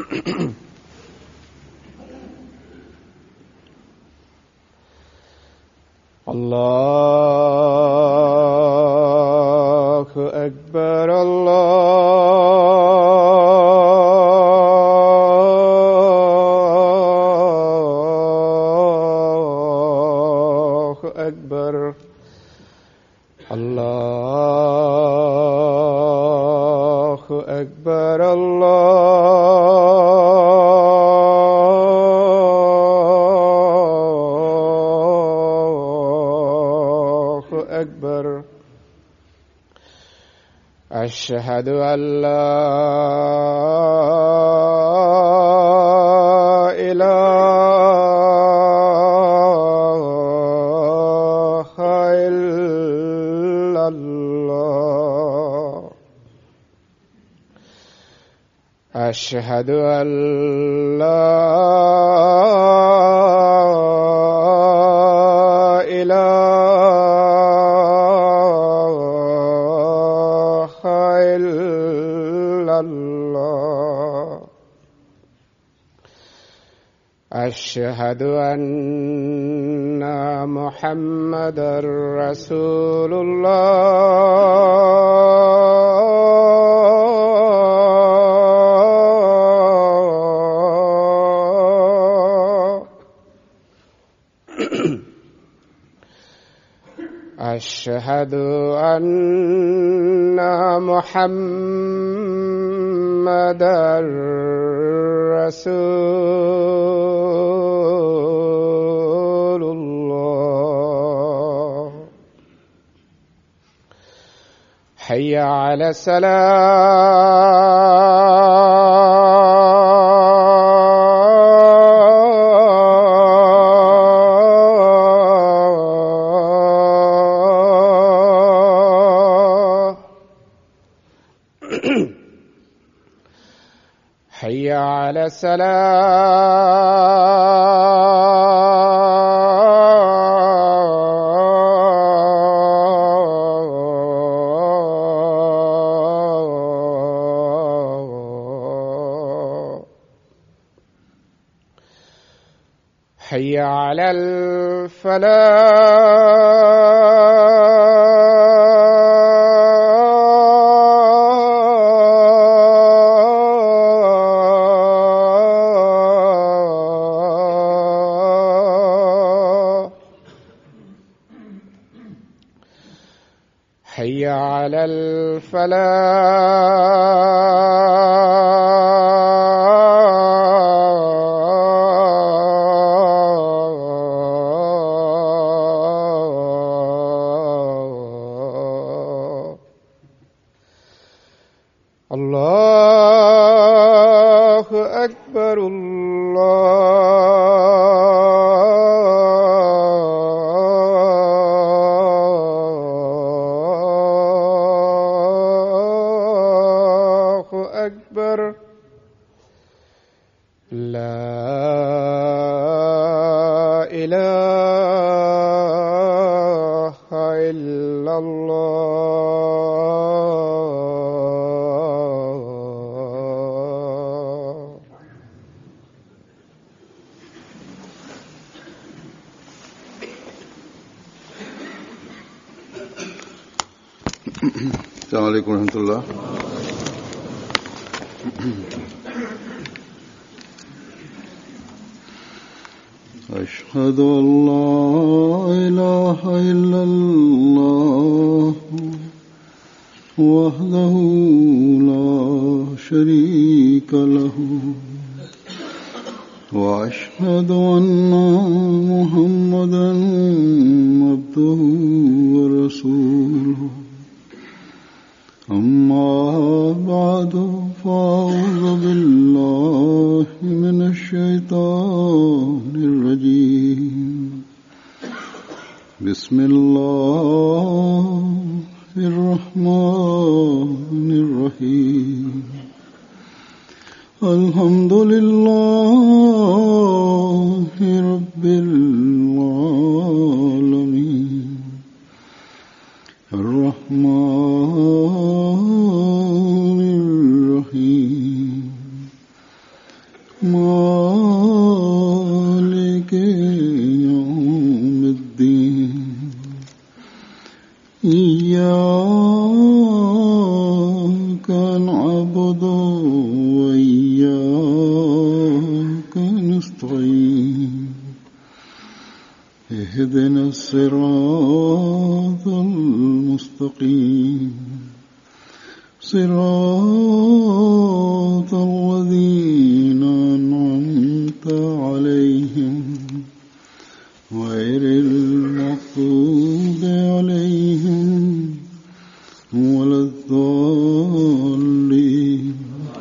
الله أكبر الله أكبر الله أكبر الله أكبر أشهد أن لا إله إلا الله أشهد أن لا إله إلا الله أشهد أن محمدا رسول الله أشهد أن محمدا رسول الله حي على السلام حي على السلام حي على الفلاح حي على الفلاح الله أكبر الله أكبر لا إله إلا الله السلام عليكم ورحمة الله أشهد أن لا إله إلا الله وحده لا شريك له وأشهد أن محمدا عبده ورسوله أما بعد فأعوذ بالله من الشيطان الرجيم بسم الله الرحمن الرحيم الحمد لله رب العالمين الرحمن الرحيم مالك يوم الدين إياك نعبد وإياك نستعين اهدنا الصراط المستقيم صراط الذين أنعمت عليهم غير المغضوب عليهم ولا الضالين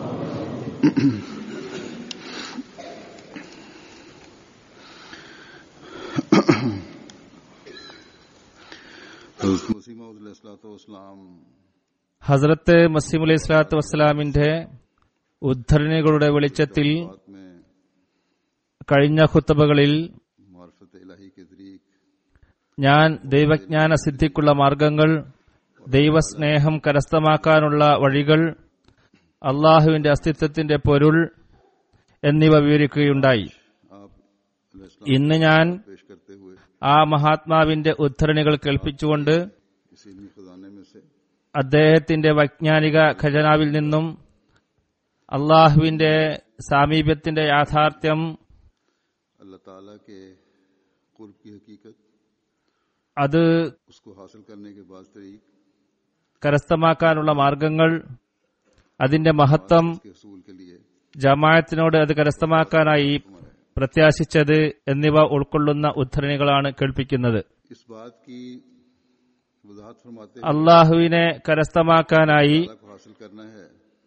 حضرت مسیح موعود علیہ الصلوۃ والسلام ഹസ്രത്ത് മസീം അലൈഹി സ്വലാത്തു വസ്സലാമിന്റെ ഉദ്ധരണികളുടെ വെളിച്ചത്തിൽ बात में കഴിഞ്ഞ ഖുത്തബകളിൽ मार्फत इलाही के तरीक ഞാൻ ദൈവജ്ഞാന സിദ്ധിക്കുള്ള മാർഗങ്ങൾ ദൈവസ്നേഹം കരസ്ഥമാക്കാനുള്ള വഴികൾ അള്ളാഹുവിന്റെ അസ്തിത്വത്തിന്റെ പൊരുൾ എന്നിവ വിവരിക്കുകയുണ്ടായി आप अलैहिस्सलाम ഇന്ന് ഞാൻ पेश करते हुए ആ മഹാത്മാവിന്റെ ഉദ്ധരണികൾ കേൾപ്പിച്ചുകൊണ്ട് इस इल्मी खजाने में से അദ്ദേഹത്തിന്റെ വൈജ്ഞാനിക ഖജനാവിൽ നിന്നും അള്ളാഹുവിന്റെ സാമീപ്യത്തിന്റെ യാഥാർത്ഥ്യം अल्लाह ताला के कुर्ब की हकीकत അത് उसको हासिल करने के बाद तरीक കരസ്ഥമാക്കാനുള്ള മാർഗങ്ങൾ അതിന്റെ മഹത്വം के असूल के लिए ജമാഅത്തിനോട് അത് കരസ്ഥമാക്കാനായി പ്രത്യാശിച്ചത് എന്നിവ ഉൾക്കൊള്ളുന്ന ഉദ്ധരണികളാണ് കേൾപ്പിക്കുന്നത് इस बात की वजाहत फरमाते അള്ളാഹുവിനെ കരസ്ഥമാക്കാനായി ताला को हासिल करना है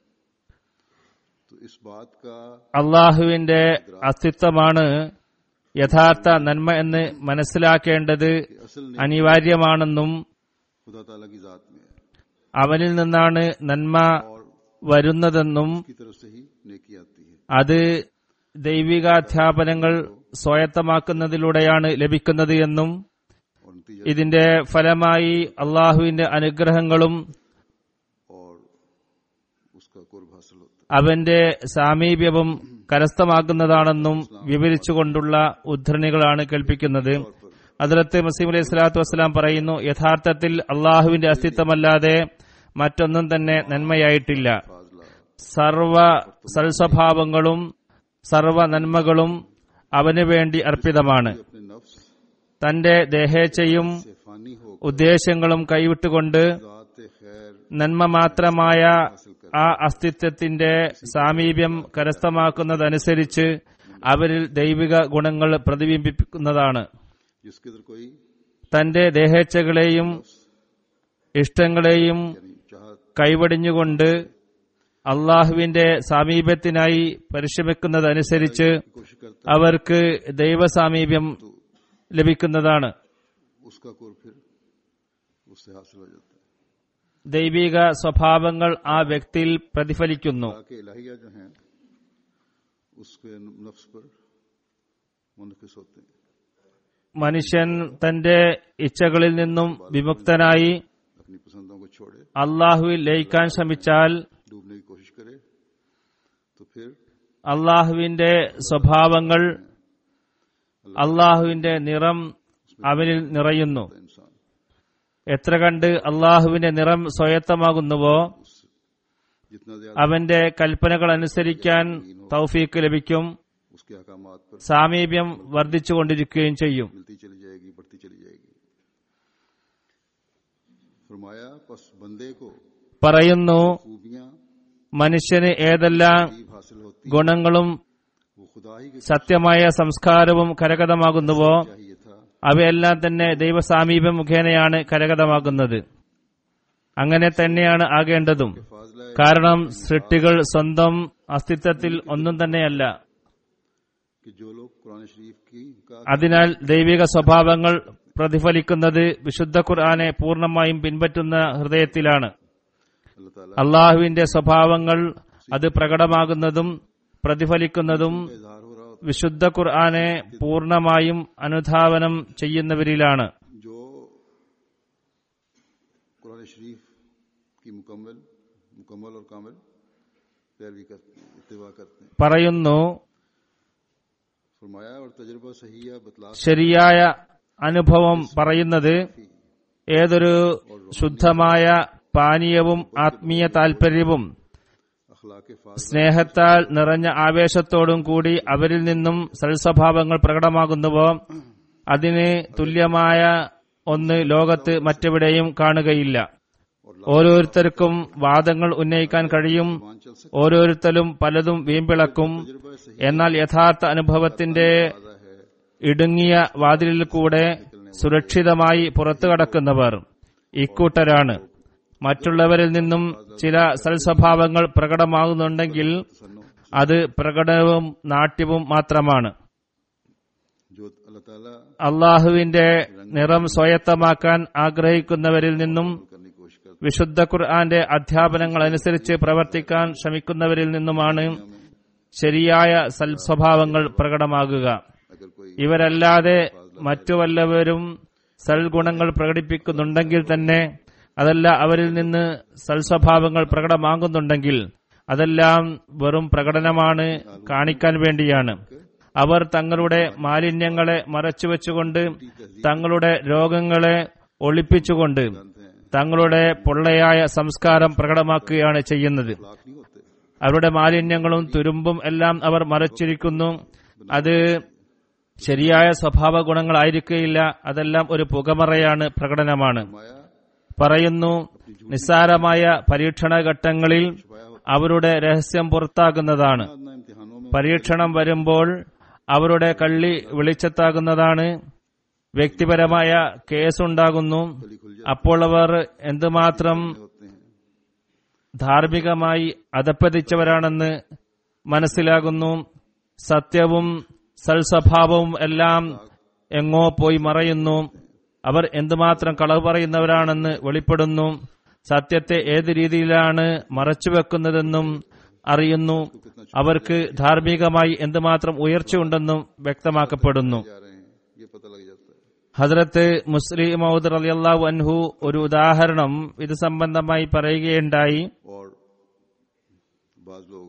तो इस बात का അള്ളാഹുവിന്റെ അസ്തിത്വമാണ് യഥാർത്ഥ നന്മ എന്ന് മനസ്സിലാക്കേണ്ടത് असल അനിവാര്യമാണെന്നും खुदा ताला की जात में है അവനിൽ നിന്നാണ് നന്മ വരുന്നതെന്നും की तरफ से ही नेकी आती है അത് ദൈവികാധ്യാപനങ്ങൾ സ്വായത്തമാക്കുന്നതിലൂടെയാണ് ലഭിക്കുന്നത് എന്നും और नतीजा ഇതിന്റെ ഫലമായി അള്ളാഹുവിന്റെ അനുഗ്രഹങ്ങളും और उसका कुर्ब हासिल होता അവന്റെ സാമീപ്യവും കരസ്ഥമാക്കുന്നതാണെന്നും വിവരിച്ചുകൊണ്ടുള്ള ഉദ്ധരണികളാണ് കേൾപ്പിക്കുന്നത് അതിലത്ത് മസീം അലൈഹി സ്വലാത്തു വസ്സലാം പറയുന്നു യഥാർത്ഥത്തിൽ അള്ളാഹുവിന്റെ അസ്തിത്വമല്ലാതെ മറ്റൊന്നും തന്നെ നന്മയായിട്ടില്ല है फाजला സർവ സൽസ്വഭാവങ്ങളും സർവ നന്മകളും അവന് വേണ്ടി അർപ്പിതമാണ് अपने नफ्स തന്റെ ദേഹേച്ഛയും से फानी हो ഉദ്ദേശങ്ങളും കൈവിട്ടുകൊണ്ട് जात खैर നന്മ മാത്രമായ ആ അസ്തിത്വത്തിന്റെ സാമീപ്യം കരസ്ഥമാക്കുന്നതനുസരിച്ച് അവരിൽ ദൈവിക ഗുണങ്ങൾ പ്രതിബിംബിക്കുന്നതാണ് जिसके अंदर कोई തന്റെ ദേഹേച്ഛകളെയും ഇഷ്ടങ്ങളെയും यानी चाहत കൈവടിഞ്ഞുകൊണ്ട് അള്ളാഹുവിന്റെ സാമീപ്യത്തിനായി പരിശ്രമിക്കുന്നതനുസരിച്ച് की कोशिश करता അവർക്ക് ദൈവസാമീപ്യം ലഭിക്കുന്നതാണ് है उसका कुर्ब फिर उससे हासिल हो जाता है ദൈവിക സ്വഭാവങ്ങൾ ആ വ്യക്തിയിൽ പ്രതിഫലിക്കുന്നു ताकि इलाहिया जो हैं उसके नफ्स पर मुनकिस होते हैं മനുഷ്യൻ തന്റെ ഇച്ഛകളിൽ നിന്നും വിമുക്തനായി अपनी पसंदों को छोड़े അള്ളാഹുവിൽ ലയിക്കാൻ ശ്രമിച്ചാൽ डूबने की कोशिश करे तो फिर അള്ളാഹുവിന്റെ സ്വഭാവങ്ങൾ അള്ളാഹുവിന്റെ നിറം അവനിൽ നിറയുന്നു इंसान എത്ര കണ്ട് അള്ളാഹുവിന്റെ നിറം സ്വയത്തമാകുന്നുവോ जितना ज्यादा അവന്റെ കൽപ്പനകൾ അനുസരിക്കാൻ തൗഫീക്ക് ലഭിക്കും उसके अहकामात पर സാമീപ്യം വർദ്ധിച്ചുകൊണ്ടിരിക്കുകയും ചെയ്യും मिलती चली जाएगी बढ़ती चली जाएगी फरमाया बस बंदे को പറയുന്നു खूबियां മനുഷ്യന് ഏതെല്ലാം जीव हासिल होती ഗുണങ്ങളും वो खुदा ही के സത്യമായ സംസ്കാരവും കരഗതമാകുന്നുവോ चाहिए था അവയെല്ലാം തന്നെ ദൈവസാമീപ്യം മുഖേനയാണ് കരഗതമാകുന്നത് അങ്ങനെ തന്നെയാണ് ആകേണ്ടതും फाजला കാരണം സൃഷ്ടികൾ സ്വന്തം അസ്തിത്വത്തിൽ ഒന്നും തന്നെയല്ല कि जो लोग कुरान शरीफ की का അതിനാൽ ദൈവിക സ്വഭാവങ്ങൾ പ്രതിഫലിക്കുന്നത് വിശുദ്ധ ഖുർആനെ പൂർണ്ണമായും പിൻപറ്റുന്ന ഹൃദയത്തിലാണ് अल्लाह ताला അള്ളാഹുവിന്റെ സ്വഭാവങ്ങൾ അത് പ്രകടമാകുന്നതും പ്രതിഫലിക്കുന്നതും का इजहार हो रहा होता വിശുദ്ധ ഖുർആനെ പൂർണ്ണമായും അനുധാവനം ചെയ്യുന്നവരിലാണ് जो कुरान शरीफ की मुकम्मल मुकम्मल और कामिल पैरवी करते हैं इत्तेबा करते हैं പറയുന്നു फरमाया और तजुर्बा सहिया बतला ശരിയായ അനുഭവം പറയുന്നത് ഏതൊരു ശുദ്ധമായ പാനീയവും ആത്മീയ താൽപര്യവും अखलाक फाज സ്നേഹത്താൽ നിറഞ്ഞ ആവേശത്തോടും കൂടി അവരിൽ നിന്നും സൽസ്വഭാവങ്ങൾ പ്രകടമാകുന്നുവോ അതിന് തുല്യമായ ഒന്ന് ലോകത്ത് മറ്റെവിടെയും കാണുകയില്ല ഓരോരുത്തർക്കും വാദങ്ങൾ ഉന്നയിക്കാൻ കഴിയും चल सकता ഓരോരുത്തരും പലതും വീമ്പിളക്കും तजुर्बा सही എന്നാൽ യഥാർത്ഥ അനുഭവത്തിന്റെ है ഇടുങ്ങിയ വാതിലിൽ കൂടെ സുരക്ഷിതമായി പുറത്തു കടക്കുന്നവർ ഇക്കൂട്ടരാണ് മറ്റുള്ളവരിൽ നിന്നും ചില സൽസ്വഭാവങ്ങൾ പ്രകടമാകുന്നുണ്ടെങ്കിൽ അത് പ്രകടനവും നാട്യവും മാത്രമാണ് जो अल्लाह ताला അള്ളാഹുവിന്റെ നിറം സ്വായത്തമാക്കാൻ ആഗ്രഹിക്കുന്നവരിൽ നിന്നും करने की कोशिश करता വിശുദ്ധ ഖുർആന്റെ അധ്യാപനങ്ങൾ അനുസരിച്ച് പ്രവർത്തിക്കാൻ ശ്രമിക്കുന്നവരിൽ നിന്നുമാണ് ശരിയായ സൽസ്വഭാവങ്ങൾ പ്രകടമാകുക अगर कोई ഇവരല്ലാതെ മറ്റു വല്ലവരും സൽഗുണങ്ങൾ പ്രകടിപ്പിക്കുന്നുണ്ടെങ്കിൽ തന്നെ അതല്ല അവരിൽ നിന്ന് സൽസ്വഭാവങ്ങൾ പ്രകടമാകുന്നുണ്ടെങ്കിൽ അതെല്ലാം വെറും പ്രകടനമാണ് കാണിക്കാൻ വേണ്ടിയാണ് അവർ തങ്ങളുടെ മാലിന്യങ്ങളെ മറച്ചുവെച്ചുകൊണ്ട് തങ്ങളുടെ രോഗങ്ങളെ ഒളിപ്പിച്ചുകൊണ്ട് തങ്ങളുടെ പൊള്ളയായ സംസ്കാരം പ്രകടമാക്കുകയാണ് ചെയ്യുന്നത് लाख नहीं होते അവരുടെ മാലിന്യങ്ങളും തുരുമ്പും എല്ലാം അവർ മറച്ചിരിക്കുന്നു അത് ശരിയായ സ്വഭാവ ഗുണങ്ങളായിരിക്കുകയില്ല അതെല്ലാം ഒരു പുകമറയാണ് പ്രകടനമാണ് माया പറയുന്നു നിസ്സാരമായ പരീക്ഷണ ഘട്ടങ്ങളിൽ അവരുടെ രഹസ്യം പുറത്താകുന്നതാണ് ना इम्तिहानों में പരീക്ഷണം വരുമ്പോൾ അവരുടെ കള്ളി വെളിച്ചത്താകുന്നതാണ് വ്യക്തിപരമായ കേസുണ്ടാകുന്നു അപ്പോൾ അവർ എന്തുമാത്രം होते हैं ധാർമ്മികമായി അധപ്പതിച്ചവരാണെന്ന് മനസ്സിലാകുന്നു സത്യവും സൽസ്വഭാവവും എല്ലാം എങ്ങോ പോയി മറയുന്നു അവർ എന്തുമാത്രം കളവ് പറയുന്നവരാണെന്ന് വെളിപ്പെടുന്നു സത്യത്തെ ഏത് രീതിയിലാണ് മറച്ചുവെക്കുന്നതെന്നും അറിയുന്നു അവർക്ക് ധാർമ്മികമായി എന്തുമാത്രം ഉയർച്ചയുണ്ടെന്നും വ്യക്തമാക്കപ്പെടുന്നു जा रहे हैं ये पता लग जाता है ഹദ്രത്ത് മുസ്ലിം മൗദ് റളിയല്ലാഹു അൻഹു ഒരു ഉദാഹരണം ഇത് സംബന്ധമായി പറയുകയുണ്ടായി और बाज लोग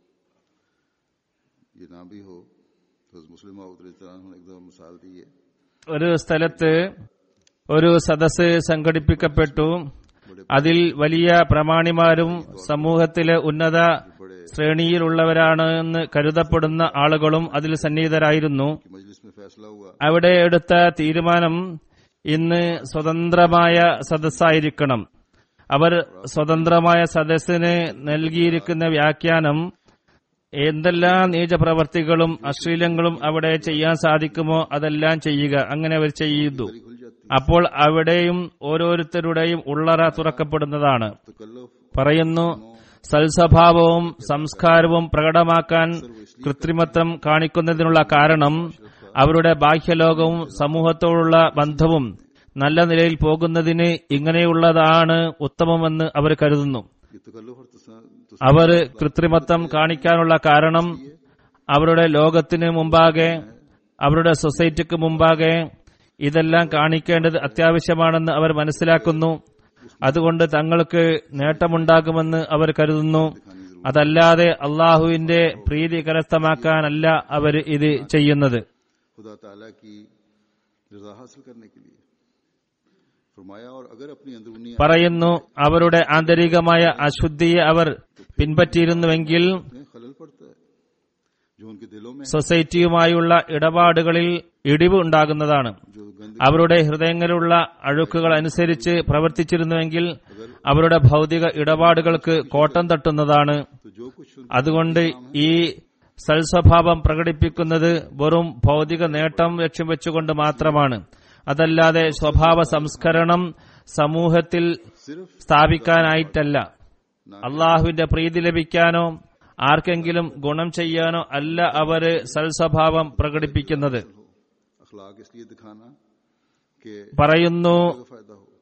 ये ना भी हो तो मुस्लिम ने एकदम मिसाल दी है ഒരു സ്ഥലത്ത് ഒരു സദസ് സംഘടിപ്പിക്കപ്പെട്ടു അതിൽ വലിയ പ്രമാണിമാരും സമൂഹത്തിലെ ഉന്നത ശ്രേണിയിലുള്ളവരാണെന്ന് കരുതപ്പെടുന്ന ആളുകളും അതിൽ സന്നിഹിതരായിരുന്നു कि मजलिस में फैसला हुआ അവിടെ എടുത്ത തീരുമാനം ഇന്ന് സ്വതന്ത്രമായ സദസ്സായിരിക്കണം അവർ സ്വതന്ത്രമായ സദസ്സിന് നൽകിയിരിക്കുന്ന വ്യാഖ്യാനം എന്തെല്ലാം നീചപ്രവർത്തികളും അശ്ലീലങ്ങളും അവിടെ ചെയ്യാൻ സാധിക്കുമോ അതെല്ലാം ചെയ്യുക അങ്ങനെ അവർ ചെയ്തു खुल जाती അപ്പോൾ അവിടെയും ഓരോരുത്തരുടെയും ഉള്ളറ തുറക്കപ്പെടുന്നതാണ് तकल्लुफ പറയുന്നു സൽസ്വഭാവവും സംസ്കാരവും പ്രകടമാക്കാൻ കൃത്രിമത്വം കാണിക്കുന്നതിനുള്ള കാരണം അവരുടെ ബാഹ്യലോകവും സമൂഹത്തോടുള്ള ബന്ധവും നല്ല നിലയിൽ പോകുന്നതിന് ഇങ്ങനെയുള്ളതാണ് ഉത്തമമെന്ന് അവർ കരുതുന്നു ये तकल्लुफ और तसा- तस- അവർ കൃത്രിമത്വം കാണിക്കാനുള്ള കാരണം അവരുടെ ലോകത്തിന് മുമ്പാകെ അവരുടെ സൊസൈറ്റിക്ക് മുമ്പാകെ ഇതെല്ലാം കാണിക്കേണ്ടത് അത്യാവശ്യമാണെന്ന് അവർ മനസ്സിലാക്കുന്നു അതുകൊണ്ട് തങ്ങൾക്ക് നേട്ടമുണ്ടാകുമെന്ന് അവർ കരുതുന്നു അതല്ലാതെ അള്ളാഹുവിന്റെ പ്രീതി കരസ്ഥമാക്കാനല്ല അവർ ഇത് ചെയ്യുന്നത് खुदा ताला की रजा हासिल करने के लिए फरमाया और अगर अपनी अंदरूनी പറയുന്നു അവരുടെ ആന്തരികമായ അശുദ്ധിയെ അവർ പിൻപറ്റിയിരുന്നുവെങ്കിൽ में खलल पड़ता है जो उनके दिलों में സൊസൈറ്റിയുമായുള്ള ഇടപാടുകളിൽ ഇടിവ് ഉണ്ടാകുന്നതാണ് जो गंदगी അവരുടെ ഹൃദയങ്ങളിലുള്ള അഴുക്കുകൾ അനുസരിച്ച് പ്രവർത്തിച്ചിരുന്നുവെങ്കിൽ അവരുടെ ഭൗതിക ഇടപാടുകൾക്ക് കോട്ടം തട്ടുന്നതാണ് तो जो कुछ उन- അതുകൊണ്ട് ഈ സൽസ്വഭാവം പ്രകടിപ്പിക്കുന്നത് വെറും ഭൗതിക നേട്ടം ലക്ഷ്യം വെച്ചുകൊണ്ട് മാത്രമാണ് അതല്ലാതെ സ്വഭാവ സംസ്കരണം സമൂഹത്തിൽ सिर्फ സ്ഥാപിക്കാനായിട്ടല്ല അള്ളാഹുവിന്റെ പ്രീതി ലഭിക്കാനോ ആർക്കെങ്കിലും ഗുണം ചെയ്യാനോ അല്ല അവര് സൽസ്വഭാവം പ്രകടിപ്പിക്കുന്നത് अखलाक इसलिए दिखाना कि പറയുന്നു का फायदा हो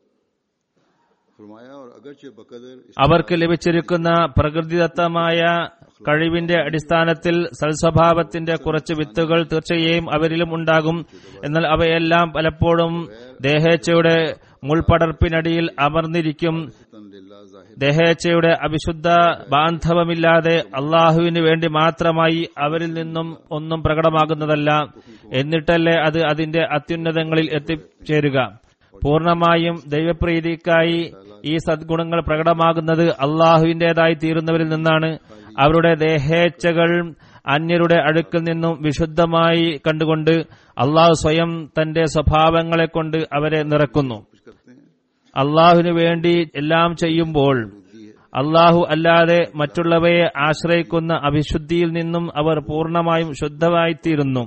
फरमाया और अगरचे बकदर इस അവർക്ക് ലഭിച്ചിരിക്കുന്ന പ്രകൃതിദത്തമായ കഴിവിന്റെ അടിസ്ഥാനത്തിൽ സൽസ്വഭാവത്തിന്റെ കുറച്ച് വിത്തുകൾ തീർച്ചയായും അവരിലും ഉണ്ടാകും എന്നാൽ അവയെല്ലാം പലപ്പോഴും ദേഹേച്ഛയുടെ മുൾപടർപ്പിനടിയിൽ അമർന്നിരിക്കും तन लिल्लाह जाहिर ദേഹേച്ഛയുടെ അവിശുദ്ധ ബാന്ധവമില്ലാതെ അള്ളാഹുവിന് വേണ്ടി മാത്രമായി അവരിൽ നിന്നും ഒന്നും പ്രകടമാകുന്നതല്ല എന്നിട്ടല്ലേ അത് അതിന്റെ അത്യുന്നതങ്ങളിൽ എത്തിച്ചേരുക പൂർണമായും ദൈവപ്രീതിക്കായി ഈ സദ്ഗുണങ്ങൾ പ്രകടമാകുന്നത് അള്ളാഹുവിന്റേതായി തീരുന്നവരിൽ നിന്നാണ് അവരുടെ ദേഹേച്ഛകൾ അന്യരുടെ അടുക്കിൽ നിന്നും വിശുദ്ധമായി കണ്ടുകൊണ്ട് അള്ളാഹു സ്വയം തന്റെ സ്വഭാവങ്ങളെ കൊണ്ട് അവരെ നിറക്കുന്നു कुछ करते हैं അള്ളാഹുവിനു വേണ്ടി എല്ലാം ചെയ്യുമ്പോൾ അള്ളാഹു അല്ലാതെ മറ്റുള്ളവയെ ആശ്രയിക്കുന്ന അവിശുദ്ധിയിൽ നിന്നും അവർ പൂർണമായും ശുദ്ധമായിത്തീരുന്നു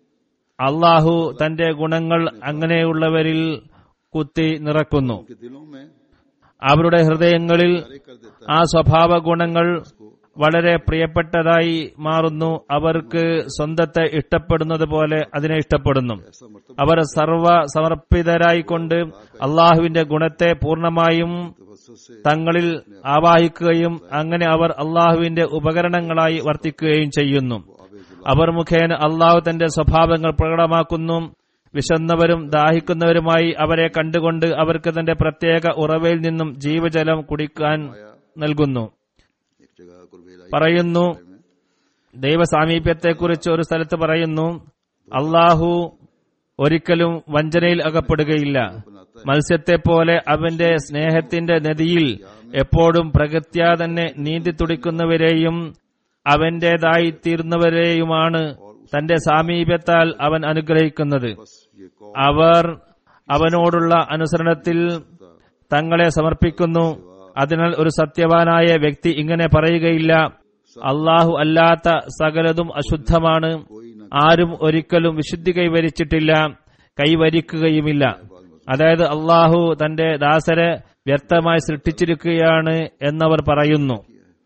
അള്ളാഹു തന്റെ ഗുണങ്ങൾ അങ്ങനെയുള്ളവരിൽ കുത്തി നിറക്കുന്നു उनके दिलों में അവരുടെ ഹൃദയങ്ങളിൽ कार्य कर देता ആ സ്വഭാവ ഗുണങ്ങൾ വളരെ പ്രിയപ്പെട്ടതായി മാറുന്നു അവർക്ക് സ്വന്തത്തെ ഇഷ്ടപ്പെടുന്നത് പോലെ അതിനെ ഇഷ്ടപ്പെടുന്നു है ऐसा मर्तबा അവർ സർവ സമർപ്പിതരായിക്കൊണ്ട് അള്ളാഹുവിന്റെ ഗുണത്തെ പൂർണമായും तवज्जुह से തങ്ങളിൽ ആവാഹിക്കുകയും അങ്ങനെ അവർ അള്ളാഹുവിന്റെ ഉപകരണങ്ങളായി വർത്തിക്കുകയും ചെയ്യുന്നു അവർ മുഖേന അള്ളാഹു തന്റെ സ്വഭാവങ്ങൾ പ്രകടമാക്കുന്നു വിശന്നവരും ദാഹിക്കുന്നവരുമായി അവരെ കണ്ടുകൊണ്ട് അവർക്ക് തന്റെ പ്രത്യേക ഉറവയിൽ നിന്നും ജീവജലം കുടിക്കാൻ നൽകുന്നു एक जगह कुरबेला പറയുന്നു में ദൈവസാമീപ്യത്തെക്കുറിച്ച് ഒരു സ്ഥലത്ത് പറയുന്നു അള്ളാഹു ഒരിക്കലും വഞ്ചനയിൽ അകപ്പെടുകയില്ല മത്സ്യത്തെ പോലെ അവന്റെ സ്നേഹത്തിന്റെ നദിയിൽ എപ്പോഴും പ്രകൃത്യാ തന്നെ നീന്തി തുടിക്കുന്നവരെയും അവന്റേതായി തീർന്നവരെയുമാണ് തന്റെ സാമീപ്യത്താൽ അവൻ അനുഗ്രഹിക്കുന്നത് बस ये कौम അവർ അവനോടുള്ള അനുസരണത്തിൽ തങ്ങളെ സമർപ്പിക്കുന്നു അതിനാൽ ഒരു സത്യവാനായ വ്യക്തി ഇങ്ങനെ പറയുകയില്ല അള്ളാഹു അല്ലാത്ത സകലതും അശുദ്ധമാണ് ആരും ഒരിക്കലും വിശുദ്ധി കൈവരിച്ചിട്ടില്ല കൈവരിക്കുകയുമില്ല അതായത് അള്ളാഹു തന്റെ ദാസരെ വ്യക്തമായി സൃഷ്ടിച്ചിരിക്കുകയാണ് എന്നവർ പറയുന്നു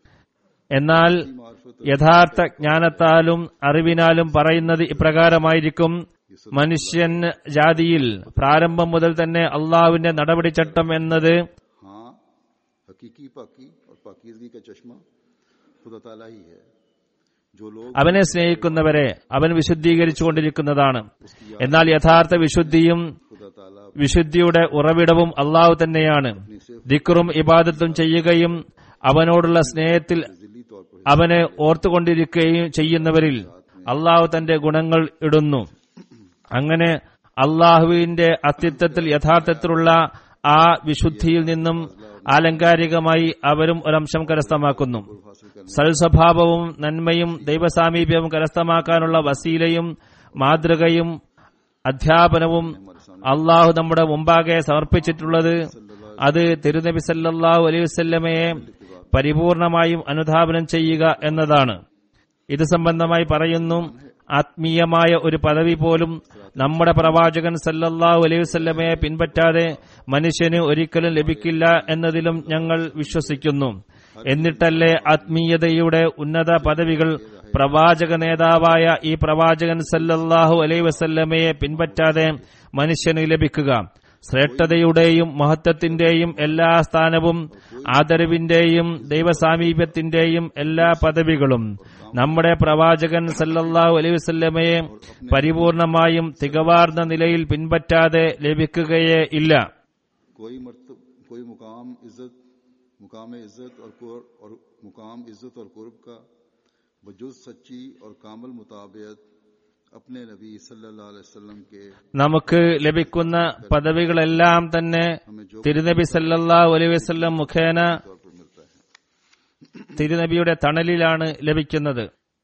എന്നാൽ യഥാർത്ഥ ജ്ഞാനത്താലും അറിവിനാലും പറയുന്നത് ഇപ്രകാരമായിരിക്കും മനുഷ്യൻ ജാതിയിൽ പ്രാരംഭം മുതൽ തന്നെ അള്ളാഹുവിന്റെ നടപടിച്ചട്ടം എന്നത് हाँ हकीकी पाकी और पाकीजगी का चश्मा खुदा ताला ही है जो लोग അവനെ സ്നേഹിക്കുന്നവരെ അവൻ വിശുദ്ധീകരിച്ചുകൊണ്ടിരിക്കുന്നതാണ് എന്നാൽ യഥാർത്ഥ വിശുദ്ധിയും खुदा ताला വിശുദ്ധിയുടെ ഉറവിടവും അള്ളാഹു തന്നെയാണ് ദിക്റും ഇബാദത്തും ചെയ്യുകയും അവനോടുള്ള സ്നേഹത്തിൽ दिली तौर पर അവനെ ഓർത്തുകൊണ്ടിരിക്കുകയും ചെയ്യുന്നവരിൽ അള്ളാഹു തന്റെ ഗുണങ്ങൾ ഇടുന്നു അങ്ങനെ അള്ളാഹുവിന്റെ അസ്തിത്വത്തിൽ യഥാർത്ഥത്തിലുള്ള ആ വിശുദ്ധിയിൽ നിന്നും ആലങ്കാരികമായി അവരും ഒരംശം കരസ്ഥമാക്കുന്നു സൽസ്വഭാവവും നന്മയും ദൈവസാമീപ്യവും കരസ്ഥമാക്കാനുള്ള വസീലയും മാതൃകയും അധ്യാപനവും അള്ളാഹു നമ്മുടെ മുമ്പാകെ സമർപ്പിച്ചിട്ടുള്ളത് അത് തിരുനബി സല്ലല്ലാഹു അലൈഹി വസല്ലമയെ പരിപൂർണമായും അനുധാപനം ചെയ്യുക എന്നതാണ് ഇത് സംബന്ധമായി പറയുന്നു ആത്മീയമായ ഒരു പദവി പോലും നമ്മുടെ പ്രവാചകൻ സല്ലല്ലാഹു അലൈഹി വസല്ലമയെ പിൻപറ്റാതെ മനുഷ്യന് ഒരിക്കലും ലഭിക്കില്ല എന്നതിലും ഞങ്ങൾ വിശ്വസിക്കുന്നു എന്നിട്ടല്ലേ ആത്മീയതയുടെ ഉന്നത പദവികൾ പ്രവാചക നേതാവായ ഈ പ്രവാചകൻ സല്ലല്ലാഹു അലൈഹി വസല്ലമയെ പിൻപറ്റാതെ മനുഷ്യന് ലഭിക്കുക ശ്രേഷ്ഠതയുടെയും മഹത്വത്തിന്റെയും എല്ലാ സ്ഥാനവും ആദരവിന്റെയും ദൈവസാമീപ്യത്തിന്റെയും എല്ലാ പദവികളും നമ്മുടെ പ്രവാചകൻ സല്ലല്ലാഹു അലൈഹി വസല്ലമയെ പരിപൂർണമായും തികവാർന്ന നിലയിൽ പിൻപറ്റാതെ ലഭിക്കുകയേ ഇല്ല कोई मर्तब कोई मुकाम इज्जत मुकाम इज्जत और कुर- और मुकाम इज्जत और कुर्ब का वजूद सच्ची और कामल मुताबियत अपने नबी सल्लल्लाहु अलैहि वसल्लम के നമുക്ക് ലഭിക്കുന്ന പദവികളെല്ലാം തന്നെ തിരുനബി സല്ലല്ലാഹു അലൈഹി വസല്ലം മുഖേന तौर पर मिलता है തിരുനബിയുടെ തണലിലാണ് ലഭിക്കുന്നത്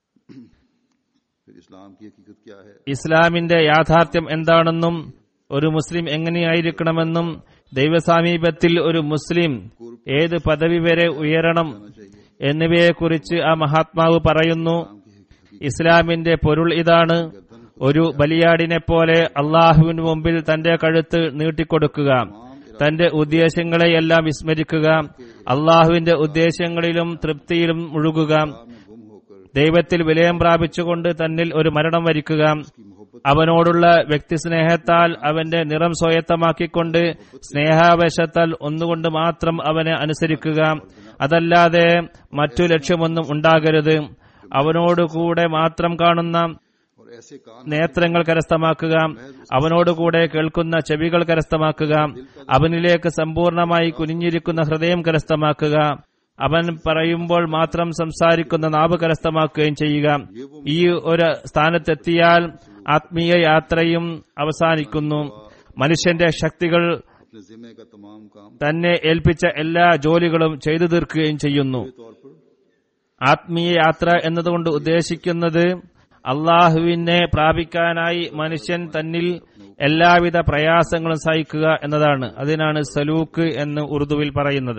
फिर इस्लाम की हकीकत क्या है ഇസ്ലാമിന്റെ യാഥാർത്ഥ്യം എന്താണെന്നും ഒരു മുസ്ലിം എങ്ങനെയായിരിക്കണമെന്നും ദൈവസാമീപത്തിൽ ഒരു മുസ്ലിം ഏത് പദവി വരെ ഉയരണം എന്നിവയെക്കുറിച്ച് ആ മഹാത്മാവ് പറയുന്നു ഇസ്ലാമിന്റെ പൊരുൾ ഇതാണ് ഒരു ബലിയാടിനെ പോലെ അള്ളാഹുവിന് മുമ്പിൽ തന്റെ കഴുത്ത് നീട്ടിക്കൊടുക്കുക തന്റെ ഉദ്ദേശങ്ങളെയെല്ലാം വിസ്മരിക്കുക അള്ളാഹുവിന്റെ ഉദ്ദേശങ്ങളിലും തൃപ്തിയിലും മുഴുകുക गुम होकर ദൈവത്തിൽ വിലയം പ്രാപിച്ചുകൊണ്ട് തന്നിൽ ഒരു മരണം വരിക്കുക അവനോടുള്ള വ്യക്തിസ്നേഹത്താൽ അവന്റെ നിറം സ്വായത്തമാക്കിക്കൊണ്ട് സ്നേഹാവേശത്താൽ ഒന്നുകൊണ്ട് മാത്രം അവനെ അനുസരിക്കുക അതല്ലാതെ മറ്റു ലക്ഷ്യമൊന്നും ഉണ്ടാകരുത് അവനോട് കൂടെ മാത്രം കാണുന്ന और ऐसे कान നേത്രങ്ങൾ കരസ്ഥമാക്കുക അവനോടുകൂടെ കേൾക്കുന്ന ചെവികൾ കരസ്ഥമാക്കുക അവനിലേക്ക് സമ്പൂർണമായി കുനിഞ്ഞിരിക്കുന്ന ഹൃദയം കരസ്ഥമാക്കുക അവൻ പറയുമ്പോൾ മാത്രം സംസാരിക്കുന്ന നാവ് കരസ്ഥമാക്കുകയും ചെയ്യുക ഈ ഒരു സ്ഥാനത്തെത്തിയാൽ ആത്മീയ യാത്രയും അവസാനിക്കുന്നു മനുഷ്യന്റെ ശക്തികൾ अपने जिम्मे का तमाम काम തന്നെ ഏൽപ്പിച്ച എല്ലാ ജോലികളും ചെയ്തു തീർക്കുകയും ചെയ്യുന്നു के तौर पर ആത്മീയ യാത്ര എന്നതുകൊണ്ട് ഉദ്ദേശിക്കുന്നത് അള്ളാഹുവിനെ പ്രാപിക്കാനായി മനുഷ്യൻ തന്നിൽ എല്ലാവിധ പ്രയാസങ്ങളും സഹിക്കുക എന്നതാണ് അതിനാണ് സലൂക്ക് എന്ന് ഉറുദുവിൽ പറയുന്നത്